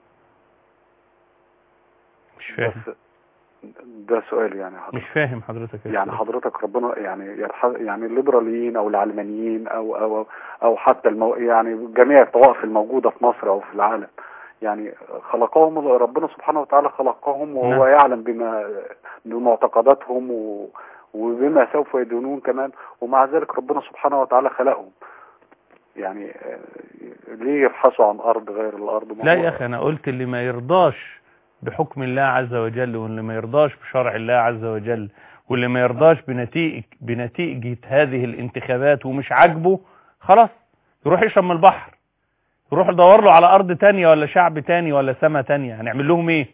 مش فاهم بس ده سؤال يعني حضرتك. مش فاهم حضرتك يا يعني أستاذ. حضرتك ربنا يعني يبحث يعني الليبراليين او العلمانيين او او او حتى المو يعني جميع الطوائف الموجوده في مصر او في العالم يعني خلقهم ربنا سبحانه وتعالى خلقهم وهو نعم. يعلم بما بمعتقداتهم و وبما سوف يدينون كمان ومع ذلك ربنا سبحانه وتعالى خلقهم يعني آه، ليه يبحثوا عن ارض غير الارض ما لا هو- يا اخي انا قلت اللي ما يرضاش بحكم الله عز وجل واللي ما يرضاش بشرع الله عز وجل واللي ما يرضاش بنتيجة بنتيجة هذه الانتخابات ومش عاجبه خلاص يروح يشرب من البحر يروح يدور له على ارض تانية ولا شعب تاني ولا سما تانية هنعمل لهم ايه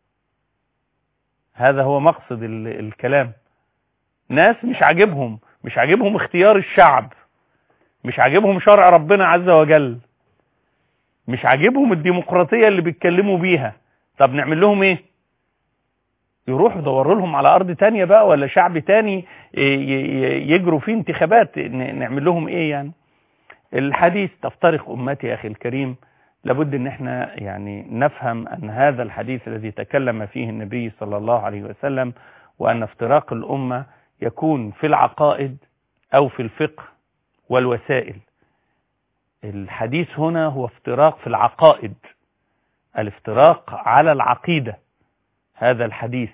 هذا هو مقصد ال- الكلام ناس مش عاجبهم مش عاجبهم اختيار الشعب مش عاجبهم شرع ربنا عز وجل مش عاجبهم الديمقراطية اللي بيتكلموا بيها طب نعمل لهم ايه يروحوا يدوروا لهم على ارض تانية بقى ولا شعب تاني ي- ي- يجروا فيه انتخابات ن- نعمل لهم ايه يعني الحديث تفترق امتي يا اخي الكريم لابد ان احنا يعني نفهم ان هذا الحديث الذي تكلم فيه النبي صلى الله عليه وسلم وان افتراق الامة يكون في العقائد او في الفقه والوسائل الحديث هنا هو افتراق في العقائد الافتراق على العقيدة هذا الحديث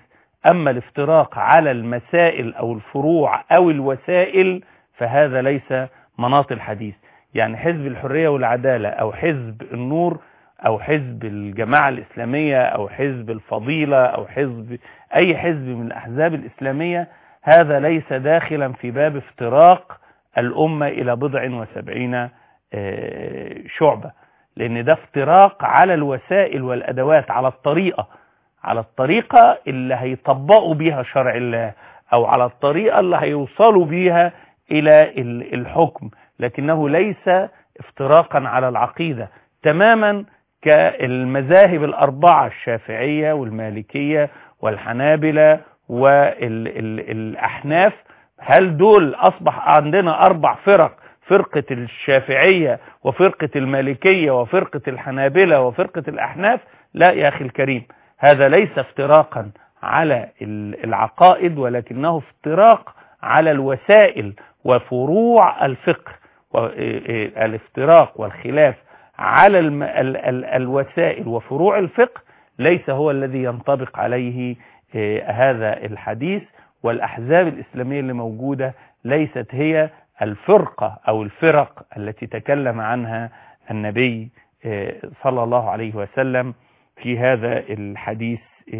أما الافتراق على المسائل أو الفروع أو الوسائل فهذا ليس مناط الحديث يعني حزب الحرية والعدالة أو حزب النور أو حزب الجماعة الإسلامية أو حزب الفضيلة أو حزب أي حزب من الأحزاب الإسلامية هذا ليس داخلا في باب افتراق الأمة إلى بضع وسبعين شعبة لأن ده افتراق على الوسائل والأدوات على الطريقة على الطريقة اللي هيطبقوا بيها شرع الله أو على الطريقة اللي هيوصلوا بيها إلى الحكم لكنه ليس افتراقا على العقيدة تماما كالمذاهب الأربعة الشافعية والمالكية والحنابلة والأحناف هل دول أصبح عندنا أربع فرق فرقة الشافعية وفرقة المالكية وفرقة الحنابلة وفرقة الأحناف لا يا أخي الكريم هذا ليس افتراقا على العقائد ولكنه افتراق على الوسائل وفروع الفقه الافتراق والخلاف على الم... ال... ال... الوسائل وفروع الفقه ليس هو الذي ينطبق عليه هذا الحديث والأحزاب الإسلامية اللي موجودة ليست هي الفرقة أو الفرق التي تكلم عنها النبي صلى الله عليه وسلم في هذا الحديث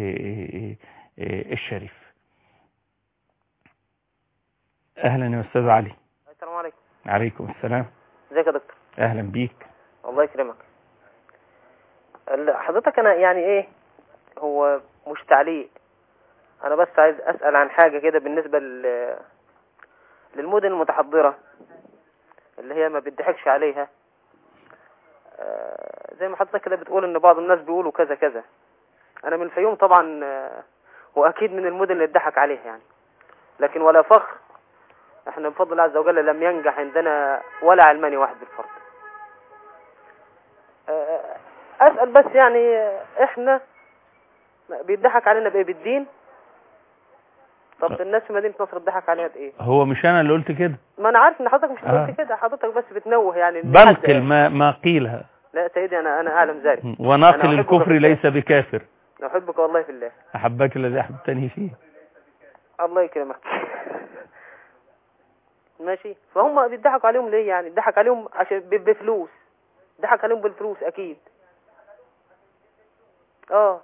الشريف أهلا يا أستاذ علي السلام عليكم عليكم السلام ازيك يا دكتور أهلا بيك الله يكرمك ال- حضرتك انا يعني ايه هو مش تعليق انا بس عايز اسال عن حاجه كده بالنسبه لل للمدن المتحضره اللي هي ما بيضحكش عليها آه، زي ما حضرتك كده بتقول ان بعض الناس بيقولوا كذا كذا انا من الفيوم طبعا آه، واكيد من المدن اللي اتضحك عليها يعني لكن ولا فخر احنا بفضل الله عز وجل لم ينجح عندنا ولا علماني واحد بالفرد آه، اسال بس يعني آه، احنا بيضحك علينا بايه بالدين طب الناس في مدينه نصر اتضحك عليها بايه هو مش أنا اللي قلت كده ما انا عارف ان حضرتك مش آه. قلت كده حضرتك بس بتنوه يعني إن حد- بنقل ما, ما قيلها لا سيدي انا انا اعلم ذلك وناقل أنا أحبك الكفر في الله. ليس بكافر احبك والله في الله أحبك الذي أحببتني فيه الله يكرمك ماشي فهم بيضحكوا عليهم ليه يعني بيضحك عليهم عشان ب- بفلوس ضحك عليهم بالفلوس اكيد اه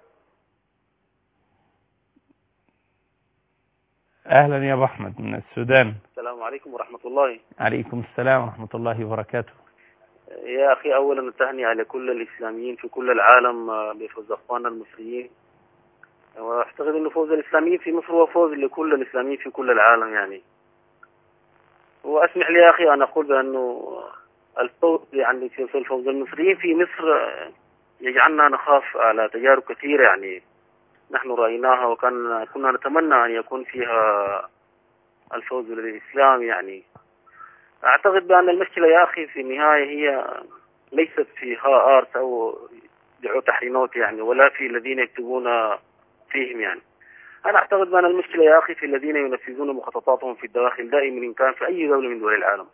أهلا يا أبو أحمد من السودان السلام عليكم ورحمة الله عليكم السلام ورحمة الله وبركاته يا أخي أولا التهنئة لكل الإسلاميين في كل العالم آه، بفوز أخواننا المصريين وأعتقد أن فوز الإسلاميين في مصر هو فوز لكل الإسلاميين في كل العالم يعني وأسمح لي يا أخي أن أقول بأنه الفوز يعني في في الفوز المصريين في مصر آه، يجعلنا نخاف على تجارب كثيرة يعني نحن رأيناها وكان كنا نتمنى أن يكون فيها الفوز للإسلام يعني أعتقد بأن المشكلة يا أخي في النهاية هي ليست في ها آرت أو دعو تحريمات يعني ولا في الذين يكتبون فيهم يعني أنا أعتقد بأن المشكلة يا أخي في الذين ينفذون مخططاتهم في الدواخل دائما إن كان في أي دولة من دول العالم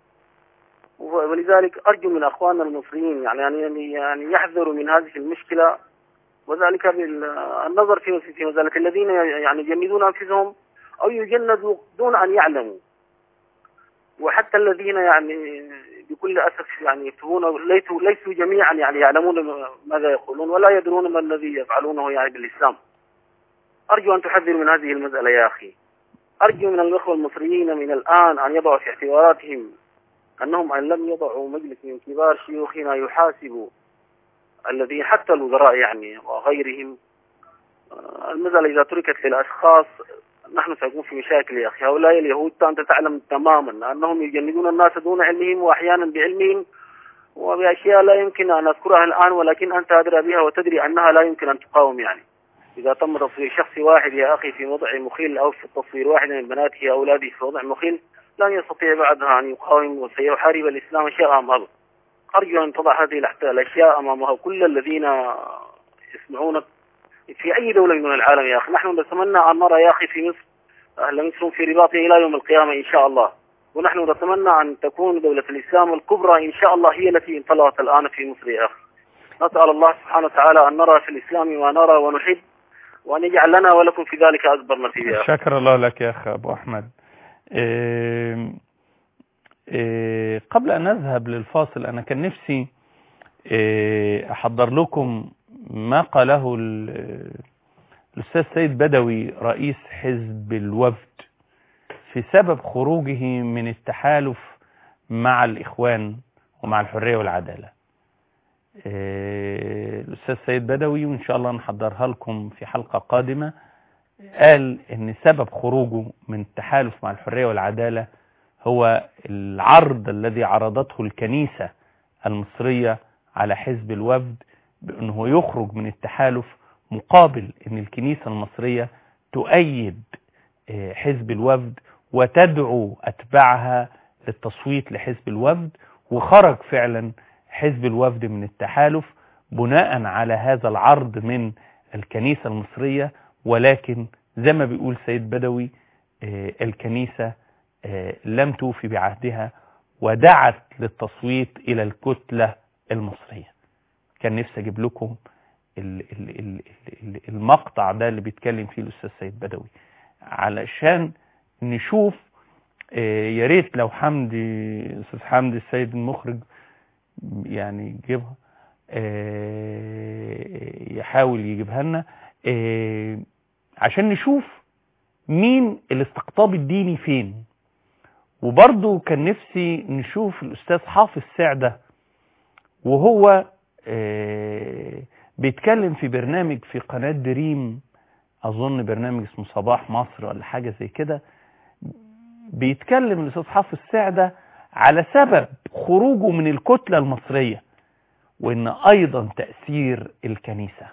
ولذلك أرجو من أخواننا المصريين يعني يعني يعني يحذروا من هذه المشكلة وذلك بالنظر في في مسألة الذين يعني يجندون أنفسهم أو يجندوا دون أن يعلموا وحتى الذين يعني بكل أسف يعني يكتبون ليسوا ليسوا جميعا يعني يعلمون ماذا يقولون ولا يدرون ما الذي يفعلونه يعني بالإسلام أرجو أن تحذروا من هذه المسألة يا أخي أرجو من الأخوة المصريين من الآن أن يضعوا في اعتباراتهم أنهم أن لم يضعوا مجلس من كبار شيوخنا يحاسبوا الذين حتى الوزراء يعني وغيرهم آه، المسألة إذا تركت للأشخاص نحن سنكون في مشاكل يا أخي هؤلاء اليهود أنت تعلم تماما أنهم يجندون الناس دون علمهم وأحيانا بعلمهم وبأشياء لا يمكن أن أذكرها الآن ولكن أنت أدرى بها وتدري أنها لا يمكن أن تقاوم يعني إذا تم تصوير شخص واحد يا أخي في وضع مخيل أو في تصوير واحد من بناته أو أولاده في وضع مخيل لن يستطيع بعدها أن يقاوم وسيحارب الإسلام شاء أم أبى أرجو أن تضع هذه الأحت- الأشياء أمامها كل الذين يسمعونك في أي دولة من العالم يا أخي نحن نتمنى أن نرى يا أخي في مصر أهل مصر في رباطه إلى يوم القيامة إن شاء الله ونحن نتمنى أن تكون دولة الإسلام الكبرى إن شاء الله هي التي انطلقت الآن في مصر يا أخي نسأل الله سبحانه وتعالى أن نرى في الإسلام ما نرى ونحب وأن يجعل لنا ولكم في ذلك أكبر نصيب يا أخي شكر الله لك يا أخ أبو أحمد إيه إيه قبل أن نذهب للفاصل أنا كان نفسي إيه أحضر لكم ما قاله ال- الأستاذ سيد بدوي رئيس حزب الوفد في سبب خروجه من التحالف مع الإخوان ومع الحرية والعدالة إيه، الأستاذ سيد بدوي وإن شاء الله نحضرها لكم في حلقة قادمة قال إن سبب خروجه من التحالف مع الحرية والعدالة هو العرض الذي عرضته الكنيسة المصرية على حزب الوفد بأنه يخرج من التحالف مقابل أن الكنيسة المصرية تؤيد آه، حزب الوفد وتدعو أتباعها للتصويت لحزب الوفد وخرج فعلا حزب الوفد من التحالف بناء على هذا العرض من الكنيسة المصرية ولكن زي ما بيقول سيد بدوي آه، الكنيسة آه، لم توفي بعهدها ودعت للتصويت إلى الكتلة المصرية كان نفسي أجيب لكم ال- ال- ال- ال- المقطع ده اللي بيتكلم فيه الأستاذ سيد بدوي علشان نشوف آه، يا ريت لو حمدي أستاذ حمدي السيد المخرج يعني يجيبها آه، يحاول يجيبها لنا آه، عشان نشوف مين الاستقطاب الديني فين وبرضه كان نفسي نشوف الأستاذ حافظ سعدة وهو آه، بيتكلم في برنامج في قناة دريم أظن برنامج اسمه صباح مصر ولا حاجة زي كده بيتكلم الأستاذ حافظ سعدة على سبب خروجه من الكتلة المصرية وإن أيضا تأثير الكنيسة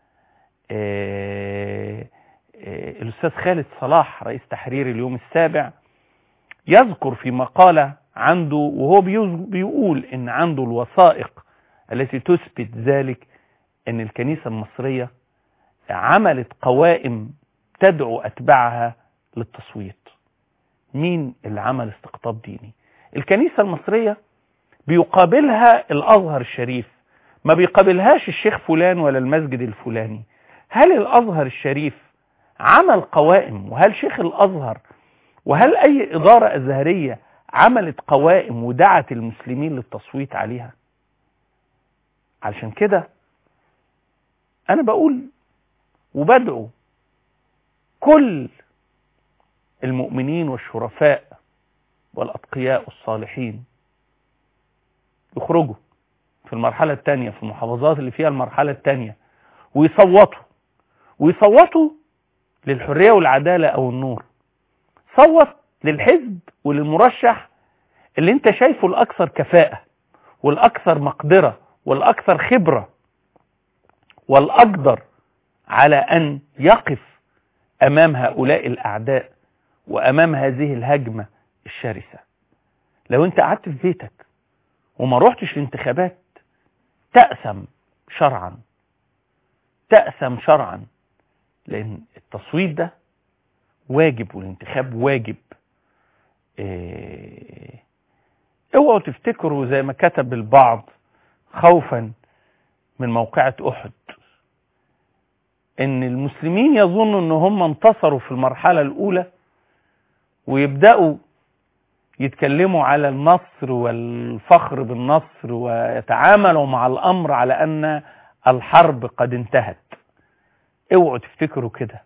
آه، آه، الأستاذ خالد صلاح رئيس تحرير اليوم السابع يذكر في مقالة عنده وهو بيز- بيقول إن عنده الوثائق التي تثبت ذلك إن الكنيسة المصرية عملت قوائم تدعو أتباعها للتصويت مين اللي عمل استقطاب ديني الكنيسة المصرية بيقابلها الأزهر الشريف ما بيقابلهاش الشيخ فلان ولا المسجد الفلاني هل الأزهر الشريف عمل قوائم وهل شيخ الأزهر وهل أي إدارة أزهرية عملت قوائم ودعت المسلمين للتصويت عليها علشان كده أنا بقول وبدعو كل المؤمنين والشرفاء والأتقياء والصالحين يخرجوا في المرحلة الثانية في المحافظات اللي فيها المرحلة الثانية ويصوتوا ويصوتوا للحرية والعدالة أو النور صوت للحزب وللمرشح اللي انت شايفه الأكثر كفاءة والأكثر مقدرة والأكثر خبرة والأقدر على أن يقف أمام هؤلاء الأعداء وأمام هذه الهجمة الشرسة لو أنت قعدت في بيتك وما روحتش الانتخابات تأسم شرعا تأسم شرعا لأن التصويت ده واجب والانتخاب واجب إيه اوعوا تفتكروا زي ما كتب البعض خوفا من موقعة أحد ان المسلمين يظنوا ان هم انتصروا في المرحلة الاولى ويبدأوا يتكلموا على النصر والفخر بالنصر ويتعاملوا مع الامر على ان الحرب قد انتهت اوعوا تفتكروا كده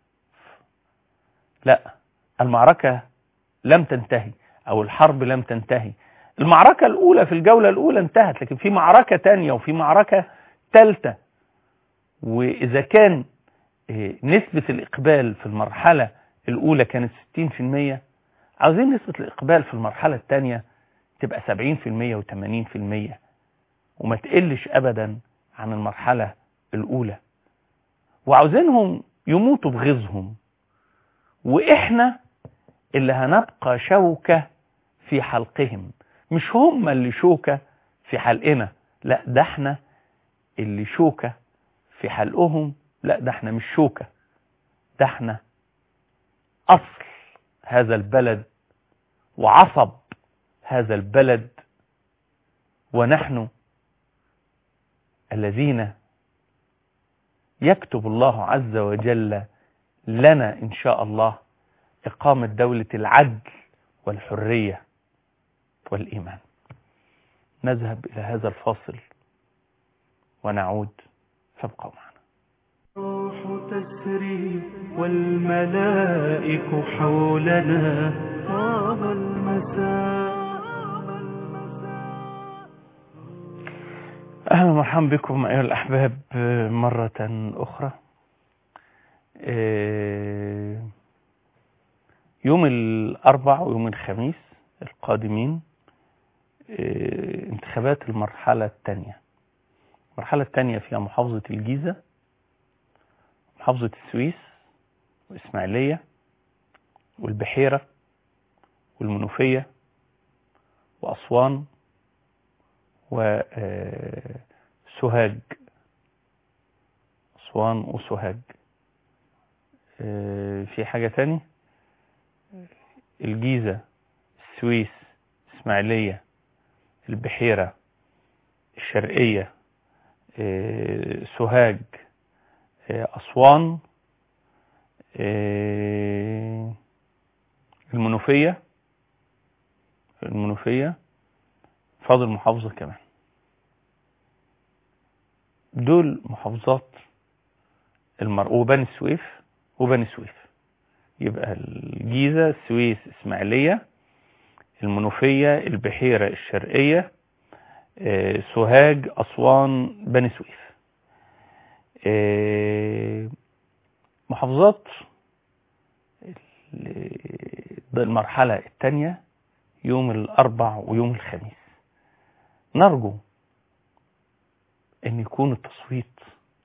لا المعركة لم تنتهي او الحرب لم تنتهي المعركة الاولى في الجولة الاولى انتهت لكن في معركة تانية وفي معركة ثالثة واذا كان نسبة الإقبال في المرحلة الأولى كانت 60% عاوزين نسبة الإقبال في المرحلة الثانية تبقى 70% و80% وما تقلش أبدا عن المرحلة الأولى وعاوزينهم يموتوا بغيظهم وإحنا اللي هنبقى شوكة في حلقهم مش هم اللي شوكة في حلقنا لا ده احنا اللي شوكة في حلقهم لا ده احنا مش شوكة ده احنا أصل هذا البلد وعصب هذا البلد ونحن الذين يكتب الله عز وجل لنا إن شاء الله إقامة دولة العدل والحرية والإيمان نذهب إلى هذا الفاصل ونعود فابقوا معنا الروح تسري والملائك حولنا طاب المساء أهلا ومرحبا بكم أيها الأحباب مرة أخرى يوم الأربع ويوم الخميس القادمين انتخابات المرحلة الثانية المرحلة الثانية فيها محافظة الجيزة محافظة السويس وإسماعيلية والبحيرة والمنوفية وأسوان وسوهاج أسوان وسوهاج في حاجة تاني الجيزة السويس إسماعيلية البحيرة الشرقية سوهاج أسوان المنوفية المنوفية فاضل محافظة كمان دول محافظات المر... وبني السويف وبني سويف يبقى الجيزة السويس إسماعيلية المنوفية البحيرة الشرقية سوهاج أسوان بني سويف محافظات المرحلة الثانية يوم الأربع ويوم الخميس نرجو أن يكون التصويت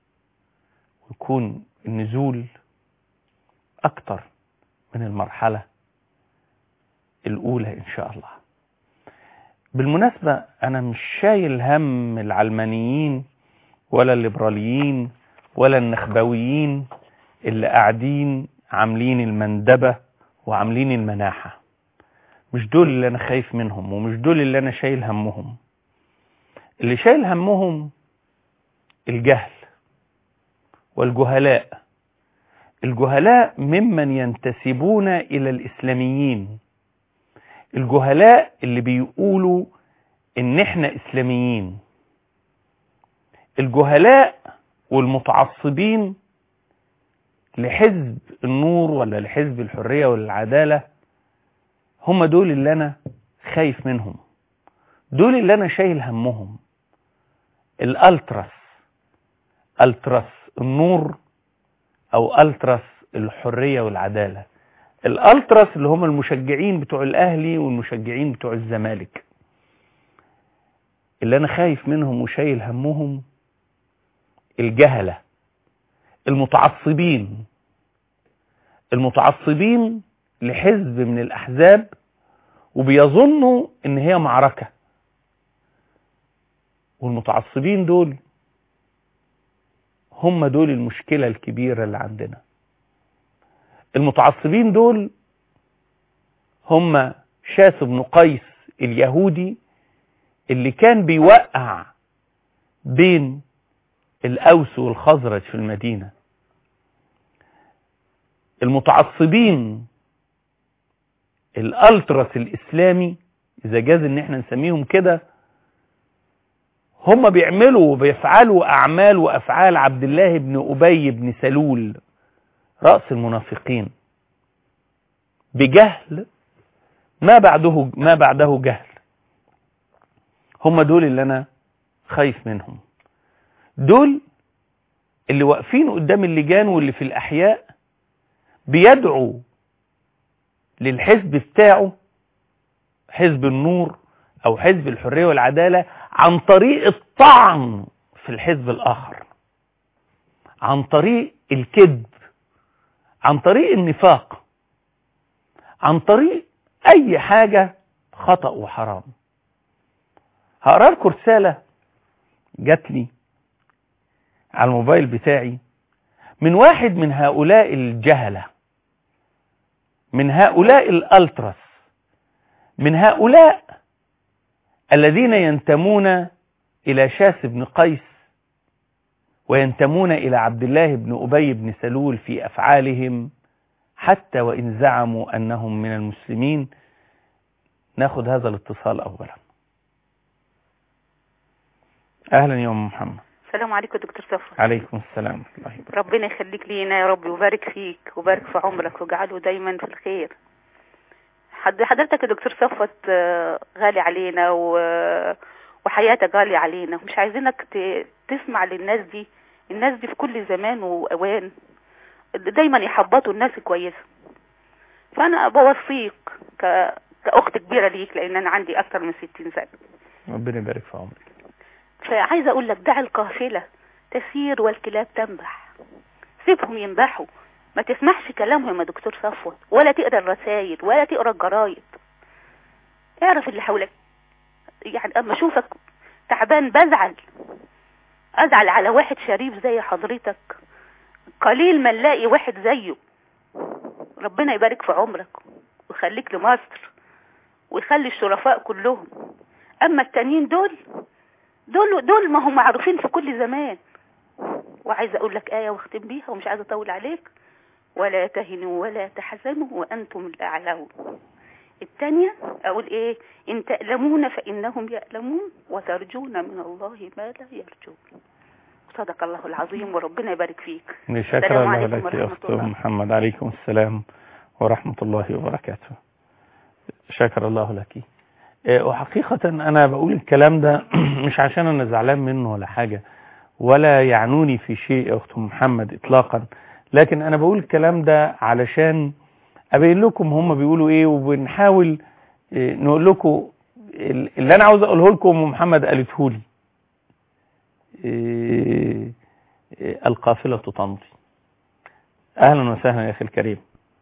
ويكون النزول أكتر من المرحلة الأولى إن شاء الله بالمناسبة أنا مش شايل هم العلمانيين ولا الليبراليين ولا النخبويين اللي قاعدين عاملين المندبة وعاملين المناحة مش دول اللي أنا خايف منهم ومش دول اللي أنا شايل همهم اللي شايل همهم الجهل والجهلاء الجهلاء ممن ينتسبون إلى الإسلاميين الجهلاء اللي بيقولوا إن إحنا إسلاميين الجهلاء والمتعصبين لحزب النور ولا لحزب الحرية والعدالة هم دول اللي أنا خايف منهم دول اللي أنا شايل همهم الألتراس ألتراس النور أو ألتراس الحرية والعدالة الألتراس اللي هم المشجعين بتوع الأهلي والمشجعين بتوع الزمالك اللي أنا خايف منهم وشايل همهم الجهلة المتعصبين المتعصبين لحزب من الأحزاب وبيظنوا إن هي معركة والمتعصبين دول هم دول المشكلة الكبيرة اللي عندنا المتعصبين دول هم شاس بن قيس اليهودي اللي كان بيوقع بين الأوس والخزرج في المدينة المتعصبين الألتراس الإسلامي إذا جاز إن احنا نسميهم كده هم بيعملوا وبيفعلوا أعمال وأفعال عبد الله بن أبي بن سلول رأس المنافقين بجهل ما بعده ما بعده جهل هم دول اللي أنا خايف منهم دول اللي واقفين قدام اللجان واللي في الأحياء بيدعوا للحزب بتاعه حزب النور أو حزب الحرية والعدالة عن طريق الطعن في الحزب الآخر عن طريق الكذب عن طريق النفاق عن طريق أي حاجة خطأ وحرام هقرا لكم رسالة جات لي على الموبايل بتاعي من واحد من هؤلاء الجهلة من هؤلاء الألترس من هؤلاء الذين ينتمون إلى شاس بن قيس وينتمون إلى عبد الله بن أبي بن سلول في أفعالهم حتى وإن زعموا أنهم من المسلمين ناخد هذا الاتصال أولا أهلا يا أم محمد السلام عليكم يا دكتور صفوت عليكم السلام ورحمة الله وبركاته ربنا يخليك لينا يا رب ويبارك فيك ويبارك في عمرك واجعله دايما في الخير حد حضرتك يا دكتور صفوت آه، غالي علينا و... وحياتك غالية علينا مش عايزينك ت... تسمع للناس دي الناس دي في كل زمان وأوان دايما يحبطوا الناس كويسة فأنا بوصيك ك... كأخت كبيرة ليك لأن أنا عندي أكتر من ستين سنة ربنا يبارك في عمرك فعايزة أقول لك دع القافلة تسير والكلاب تنبح سيبهم ينبحوا ما تسمعش كلامهم يا دكتور صفوت ولا تقرا الرسائل ولا تقرا الجرايد اعرف اللي حولك يعني اما اشوفك تعبان بزعل ازعل على واحد شريف زي حضرتك قليل ما نلاقي واحد زيه ربنا يبارك في عمرك ويخليك لمصر ويخلي الشرفاء كلهم اما التانيين دول دول دول ما هم معروفين في كل زمان وعايزه اقول لك ايه واختم بيها ومش عايزه اطول عليك ولا تهنوا ولا تحزنوا وانتم الاعلون الثانيه اقول ايه ان تألمون فانهم يألمون وترجون من الله ما لا يرجون صدق الله العظيم وربنا يبارك فيك شكرا السلام الله عليكم لك يا ورحمة أخت الله. محمد عليكم السلام ورحمة الله وبركاته شكر الله لك آه، وحقيقة أنا بقول الكلام ده مش عشان أنا زعلان منه ولا حاجة ولا يعنوني في شيء يا أخت محمد إطلاقا لكن أنا بقول الكلام ده علشان أبين لكم هم بيقولوا إيه وبنحاول آه، نقول لكم ال- اللي أنا عاوز أقوله لكم أم محمد قالته لي آه، آه، القافلة تمضي أهلا وسهلا يا أخي الكريم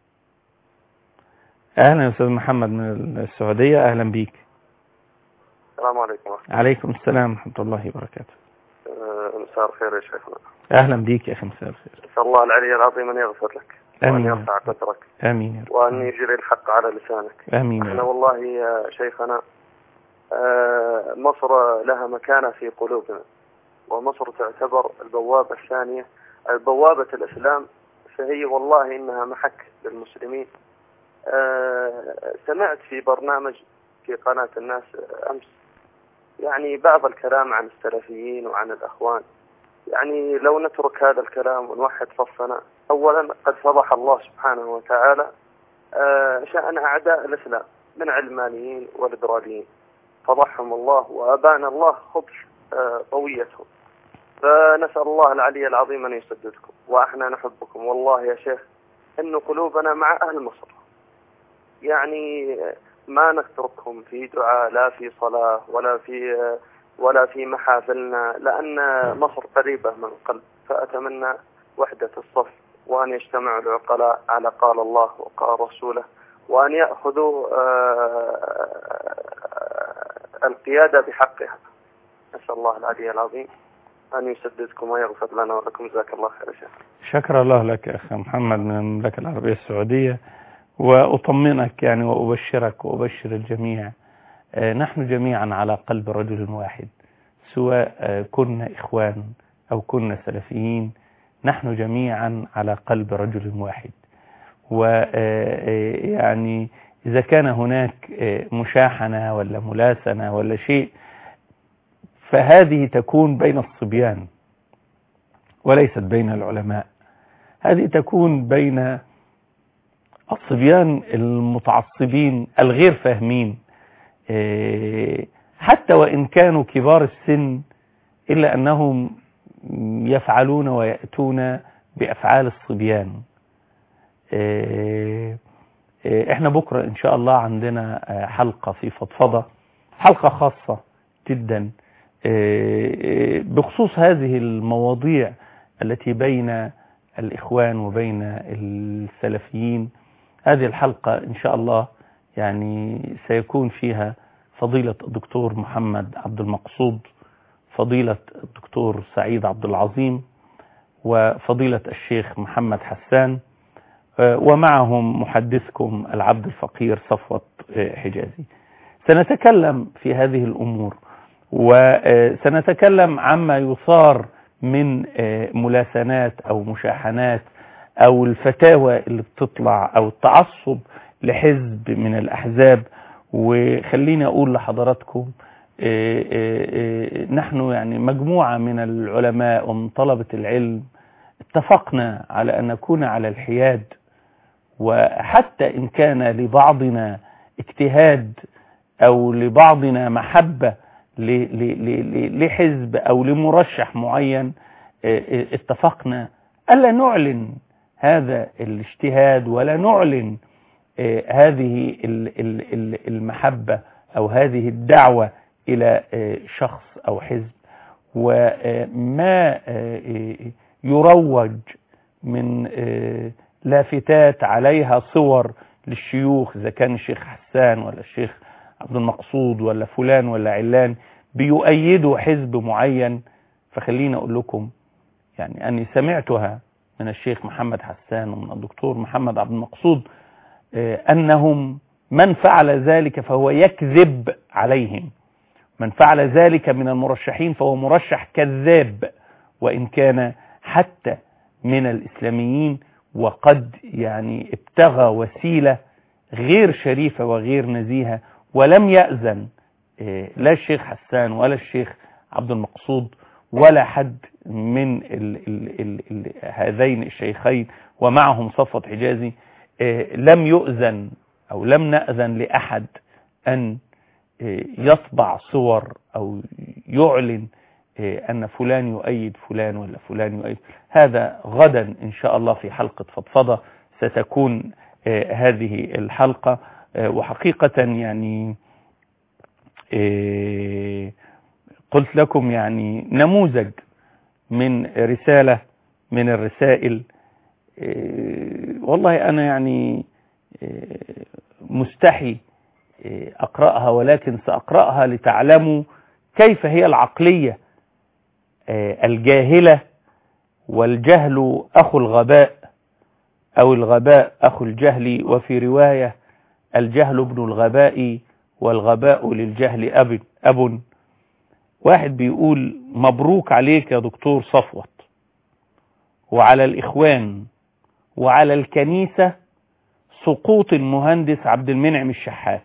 أهلا يا أستاذ محمد من السعودية أهلا بيك السلام عليكم ورحمة عليكم السلام ورحمة الله وبركاته الله مساء الخير يا شيخنا أهلا بيك يا أخي مساء الخير نسأل الله العلي العظيم أن يغفر لك وأن آمين يا يرفع قدرك آمين يا رب وأن يجري الحق على لسانك آمين يا احنا رب والله يا شيخنا آه، مصر لها مكانة في قلوبنا ومصر تعتبر البوابة الثانية بوابة الإسلام فهي والله إنها محك للمسلمين آه، سمعت في برنامج في قناة الناس أمس يعني بعض الكلام عن السلفيين وعن الأخوان يعني لو نترك هذا الكلام ونوحد صفنا أولا قد فضح الله سبحانه وتعالى آه، شأن أعداء الإسلام من علمانيين وليبراليين فضحهم الله وأبان الله خبث آه، طويتهم فنسأل الله العلي العظيم أن يسددكم وإحنا نحبكم والله يا شيخ إن قلوبنا مع أهل مصر يعني ما نتركهم في دعاء لا في صلاة ولا في ولا في محافلنا لأن مصر قريبة من القلب فأتمنى وحدة الصف وأن يجتمع العقلاء على قال الله وقال رسوله وأن يأخذوا آه، القيادة بحقها نسأل الله العلي العظيم أن يسددكم ويغفر لنا ولكم جزاك الله خير يا شيخ شكر الله لك يا أخي محمد من المملكة العربية السعودية وأطمنك يعني وأبشرك وأبشر الجميع آه، نحن جميعا على قلب رجل واحد سواء آه، كنا إخوان أو كنا سلفيين نحن جميعا على قلب رجل واحد ويعني إذا كان هناك آه، مشاحنة ولا ملاسنة ولا شيء فهذه تكون بين الصبيان وليست بين العلماء هذه تكون بين الصبيان المتعصبين الغير فاهمين آه، حتى وإن كانوا كبار السن إلا أنهم يفعلون ويأتون بأفعال الصبيان آه، آه، احنا بكرة ان شاء الله عندنا آه، حلقة في فضفضة حلقة خاصة جدا آه، آه، بخصوص هذه المواضيع التي بين الإخوان وبين السلفيين هذه الحلقة إن شاء الله يعني سيكون فيها فضيلة الدكتور محمد عبد المقصود فضيلة الدكتور سعيد عبد العظيم وفضيلة الشيخ محمد حسان آه، ومعهم محدثكم العبد الفقير صفوة آه، حجازي سنتكلم في هذه الأمور وسنتكلم عما يثار من آه، ملاسنات او مشاحنات او الفتاوى اللي بتطلع او التعصب لحزب من الاحزاب وخليني اقول لحضراتكم آه، آه، آه، نحن يعني مجموعة من العلماء ومن طلبة العلم اتفقنا على ان نكون على الحياد وحتى ان كان لبعضنا اجتهاد او لبعضنا محبة ل- ل- ل- ل- لحزب او لمرشح معين اه، اه، اتفقنا الا نعلن هذا الاجتهاد ولا نعلن اه، هذه ال- ال- ال- المحبة او هذه الدعوة الى اه، شخص او حزب وما اه، يروج من اه، لافتات عليها صور للشيوخ اذا كان الشيخ حسان ولا الشيخ عبد المقصود ولا فلان ولا علان بيؤيدوا حزب معين فخليني اقول لكم يعني اني سمعتها من الشيخ محمد حسان ومن الدكتور محمد عبد المقصود آه، انهم من فعل ذلك فهو يكذب عليهم من فعل ذلك من المرشحين فهو مرشح كذاب وان كان حتى من الاسلاميين وقد يعني ابتغى وسيله غير شريفه وغير نزيهه ولم يأذن آه، لا الشيخ حسان ولا الشيخ عبد المقصود ولا حد من ال ال ال ال هذين الشيخين ومعهم صفوة حجازي آه، لم يؤذن أو لم نأذن لأحد أن آه، يطبع صور أو يعلن آه، أن فلان يؤيد فلان ولا فلان يؤيد هذا غدا إن شاء الله في حلقة فضفضة ستكون آه، هذه الحلقة آه، وحقيقة يعني آه، قلت لكم يعني نموذج من رسالة من الرسائل آه، والله أنا يعني آه، مستحي آه، أقرأها ولكن سأقرأها لتعلموا كيف هي العقلية آه، الجاهلة والجهل أخو الغباء أو الغباء أخو الجهل وفي رواية الجهل ابن الغباء والغباء للجهل أب أب واحد بيقول مبروك عليك يا دكتور صفوت وعلى الإخوان وعلى الكنيسة سقوط المهندس عبد المنعم الشحات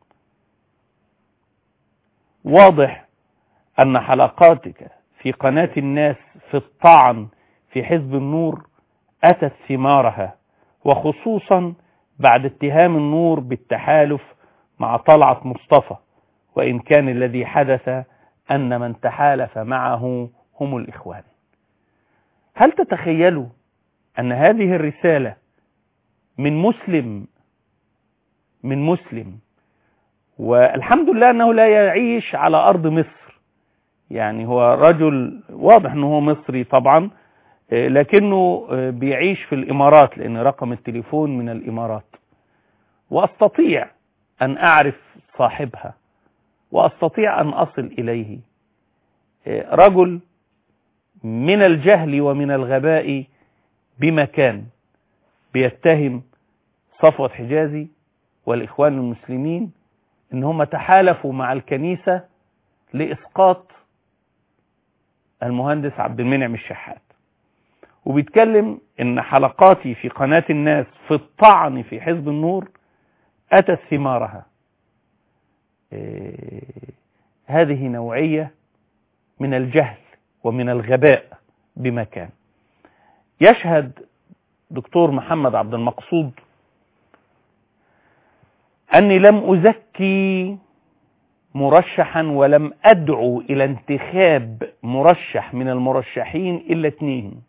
واضح أن حلقاتك في قناة الناس في الطعن في حزب النور أتت ثمارها وخصوصا بعد اتهام النور بالتحالف مع طلعت مصطفى وإن كان الذي حدث أن من تحالف معه هم الإخوان هل تتخيلوا أن هذه الرسالة من مسلم من مسلم والحمد لله أنه لا يعيش على أرض مصر يعني هو رجل واضح أنه هو مصري طبعا آه، لكنه آه، بيعيش في الإمارات لأن رقم التليفون من الإمارات وأستطيع أن أعرف صاحبها وأستطيع أن أصل إليه آه، رجل من الجهل ومن الغباء بمكان بيتهم صفوة حجازي والإخوان المسلمين إن هم تحالفوا مع الكنيسة لإسقاط المهندس عبد المنعم الشحات وبيتكلم إن حلقاتي في قناة الناس في الطعن في حزب النور أتت ثمارها إيه هذه نوعية من الجهل ومن الغباء بمكان يشهد دكتور محمد عبد المقصود أني لم أزكي مرشحا ولم أدعو إلى انتخاب مرشح من المرشحين إلا اثنين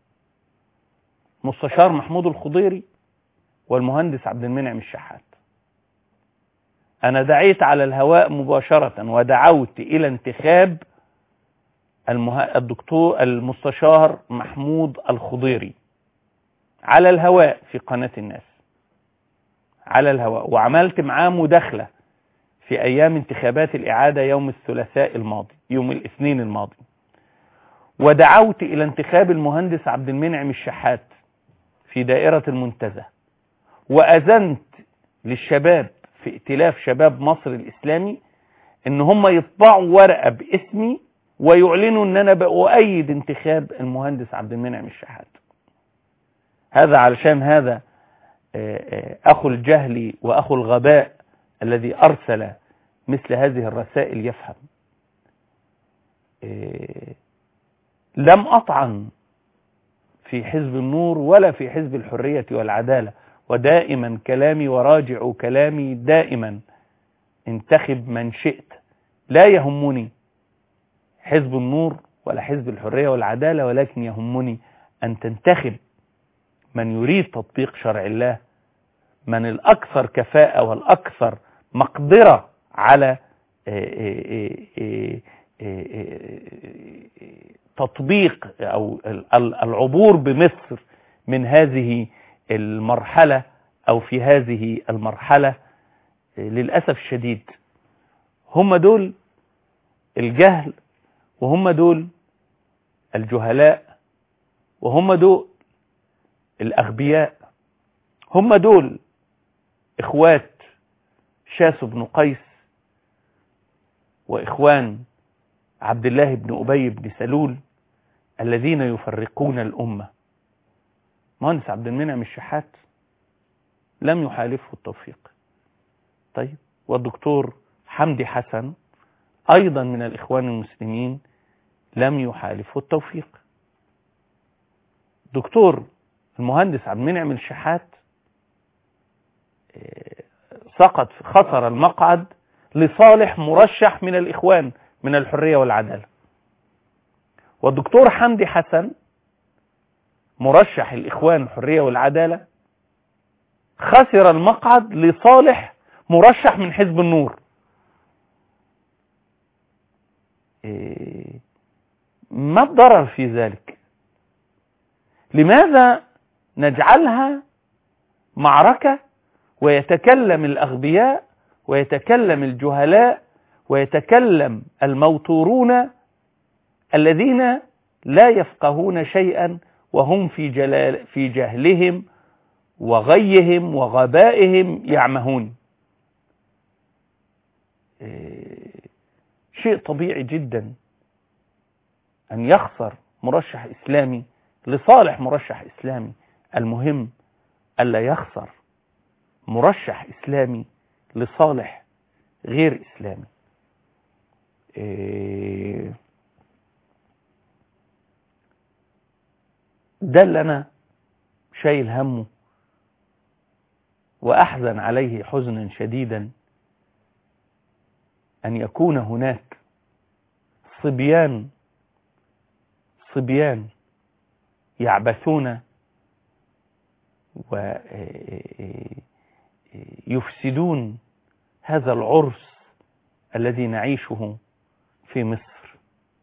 مستشار محمود الخضيري والمهندس عبد المنعم الشحات أنا دعيت على الهواء مباشرة ودعوت إلى انتخاب المه... الدكتور المستشار محمود الخضيري على الهواء في قناة الناس على الهواء وعملت معاه مداخلة في أيام انتخابات الإعادة يوم الثلاثاء الماضي يوم الاثنين الماضي ودعوت إلى انتخاب المهندس عبد المنعم الشحات في دائرة المنتزه وأذنت للشباب في ائتلاف شباب مصر الإسلامي إن هم يطبعوا ورقة باسمي ويعلنوا ان انا بأؤيد انتخاب المهندس عبد المنعم الشحات هذا علشان هذا اخو الجهل واخو الغباء الذي ارسل مثل هذه الرسائل يفهم لم اطعن في حزب النور ولا في حزب الحرية والعدالة ودائما كلامي وراجع كلامي دائما انتخب من شئت لا يهمني حزب النور ولا حزب الحرية والعدالة ولكن يهمني أن تنتخب من يريد تطبيق شرع الله من الأكثر كفاءة والأكثر مقدرة على تطبيق أو العبور بمصر من هذه المرحلة أو في هذه المرحلة للأسف الشديد هم دول الجهل وهم دول الجهلاء وهم دول الأغبياء هم دول إخوات شاس بن قيس وإخوان عبد الله بن أبي بن سلول الذين يفرقون الأمة مهندس عبد المنعم الشحات لم يحالفه التوفيق طيب والدكتور حمدي حسن أيضا من الإخوان المسلمين لم يحالفه التوفيق دكتور المهندس عبد المنعم الشحات سقط خسر المقعد لصالح مرشح من الإخوان من الحرية والعدالة والدكتور حمدي حسن مرشح الإخوان الحرية والعدالة خسر المقعد لصالح مرشح من حزب النور ما الضرر في ذلك لماذا نجعلها معركة ويتكلم الأغبياء ويتكلم الجهلاء ويتكلم الموتورون الذين لا يفقهون شيئا وهم في, جلال في جهلهم وغيهم وغبائهم يعمهون شيء طبيعي جدا أن يخسر مرشح إسلامي لصالح مرشح إسلامي المهم ألا يخسر مرشح إسلامي لصالح غير إسلامي ده اللي أنا شايل همه وأحزن عليه حزنا شديدا أن يكون هناك صبيان صبيان يعبثون ويفسدون هذا العرس الذي نعيشه في مصر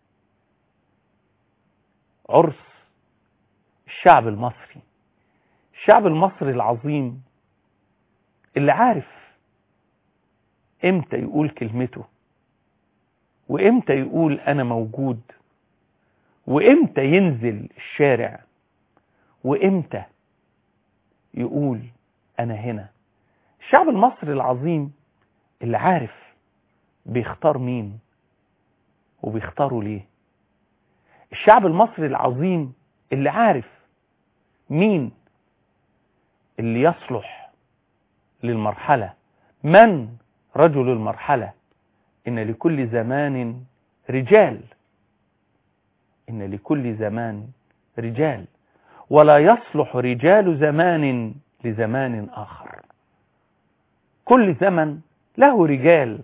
عرس الشعب المصري الشعب المصري العظيم اللي عارف امتى يقول كلمته وامتى يقول انا موجود وامتى ينزل الشارع وامتى يقول انا هنا الشعب المصري العظيم اللي عارف بيختار مين وبيختاروا ليه الشعب المصري العظيم اللي عارف مين اللي يصلح للمرحلة من رجل المرحلة إن لكل زمان رجال إن لكل زمان رجال ولا يصلح رجال زمان لزمان آخر كل زمن له رجال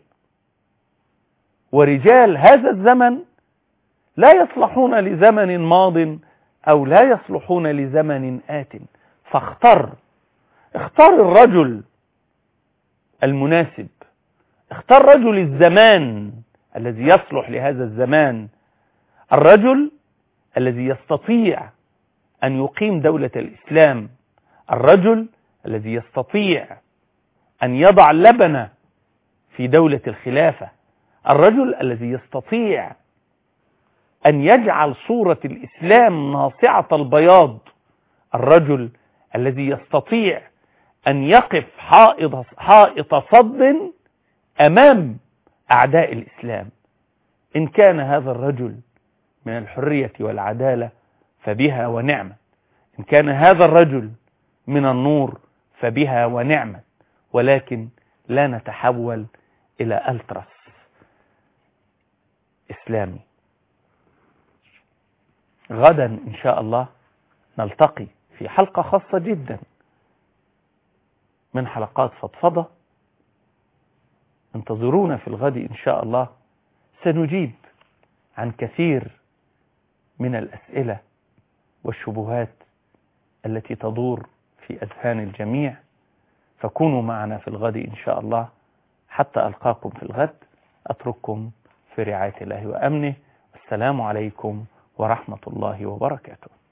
ورجال هذا الزمن لا يصلحون لزمن ماض أو لا يصلحون لزمن آت فاختر اختار الرجل المناسب اختار رجل الزمان الذي يصلح لهذا الزمان الرجل الذي يستطيع أن يقيم دولة الإسلام الرجل الذي يستطيع أن يضع لبنة في دولة الخلافة الرجل الذي يستطيع أن يجعل صورة الإسلام ناصعة البياض الرجل الذي يستطيع أن يقف حائط, حائط صد أمام أعداء الإسلام إن كان هذا الرجل من الحرية والعدالة فبها ونعمة إن كان هذا الرجل من النور فبها ونعمة ولكن لا نتحول إلى ألترس إسلامي غدا إن شاء الله نلتقي في حلقة خاصة جدا من حلقات فضفضة انتظرونا في الغد إن شاء الله سنجيب عن كثير من الأسئلة والشبهات التي تدور في أذهان الجميع فكونوا معنا في الغد إن شاء الله حتى ألقاكم في الغد أترككم في رعاية الله وأمنه السلام عليكم ورحمة الله وبركاته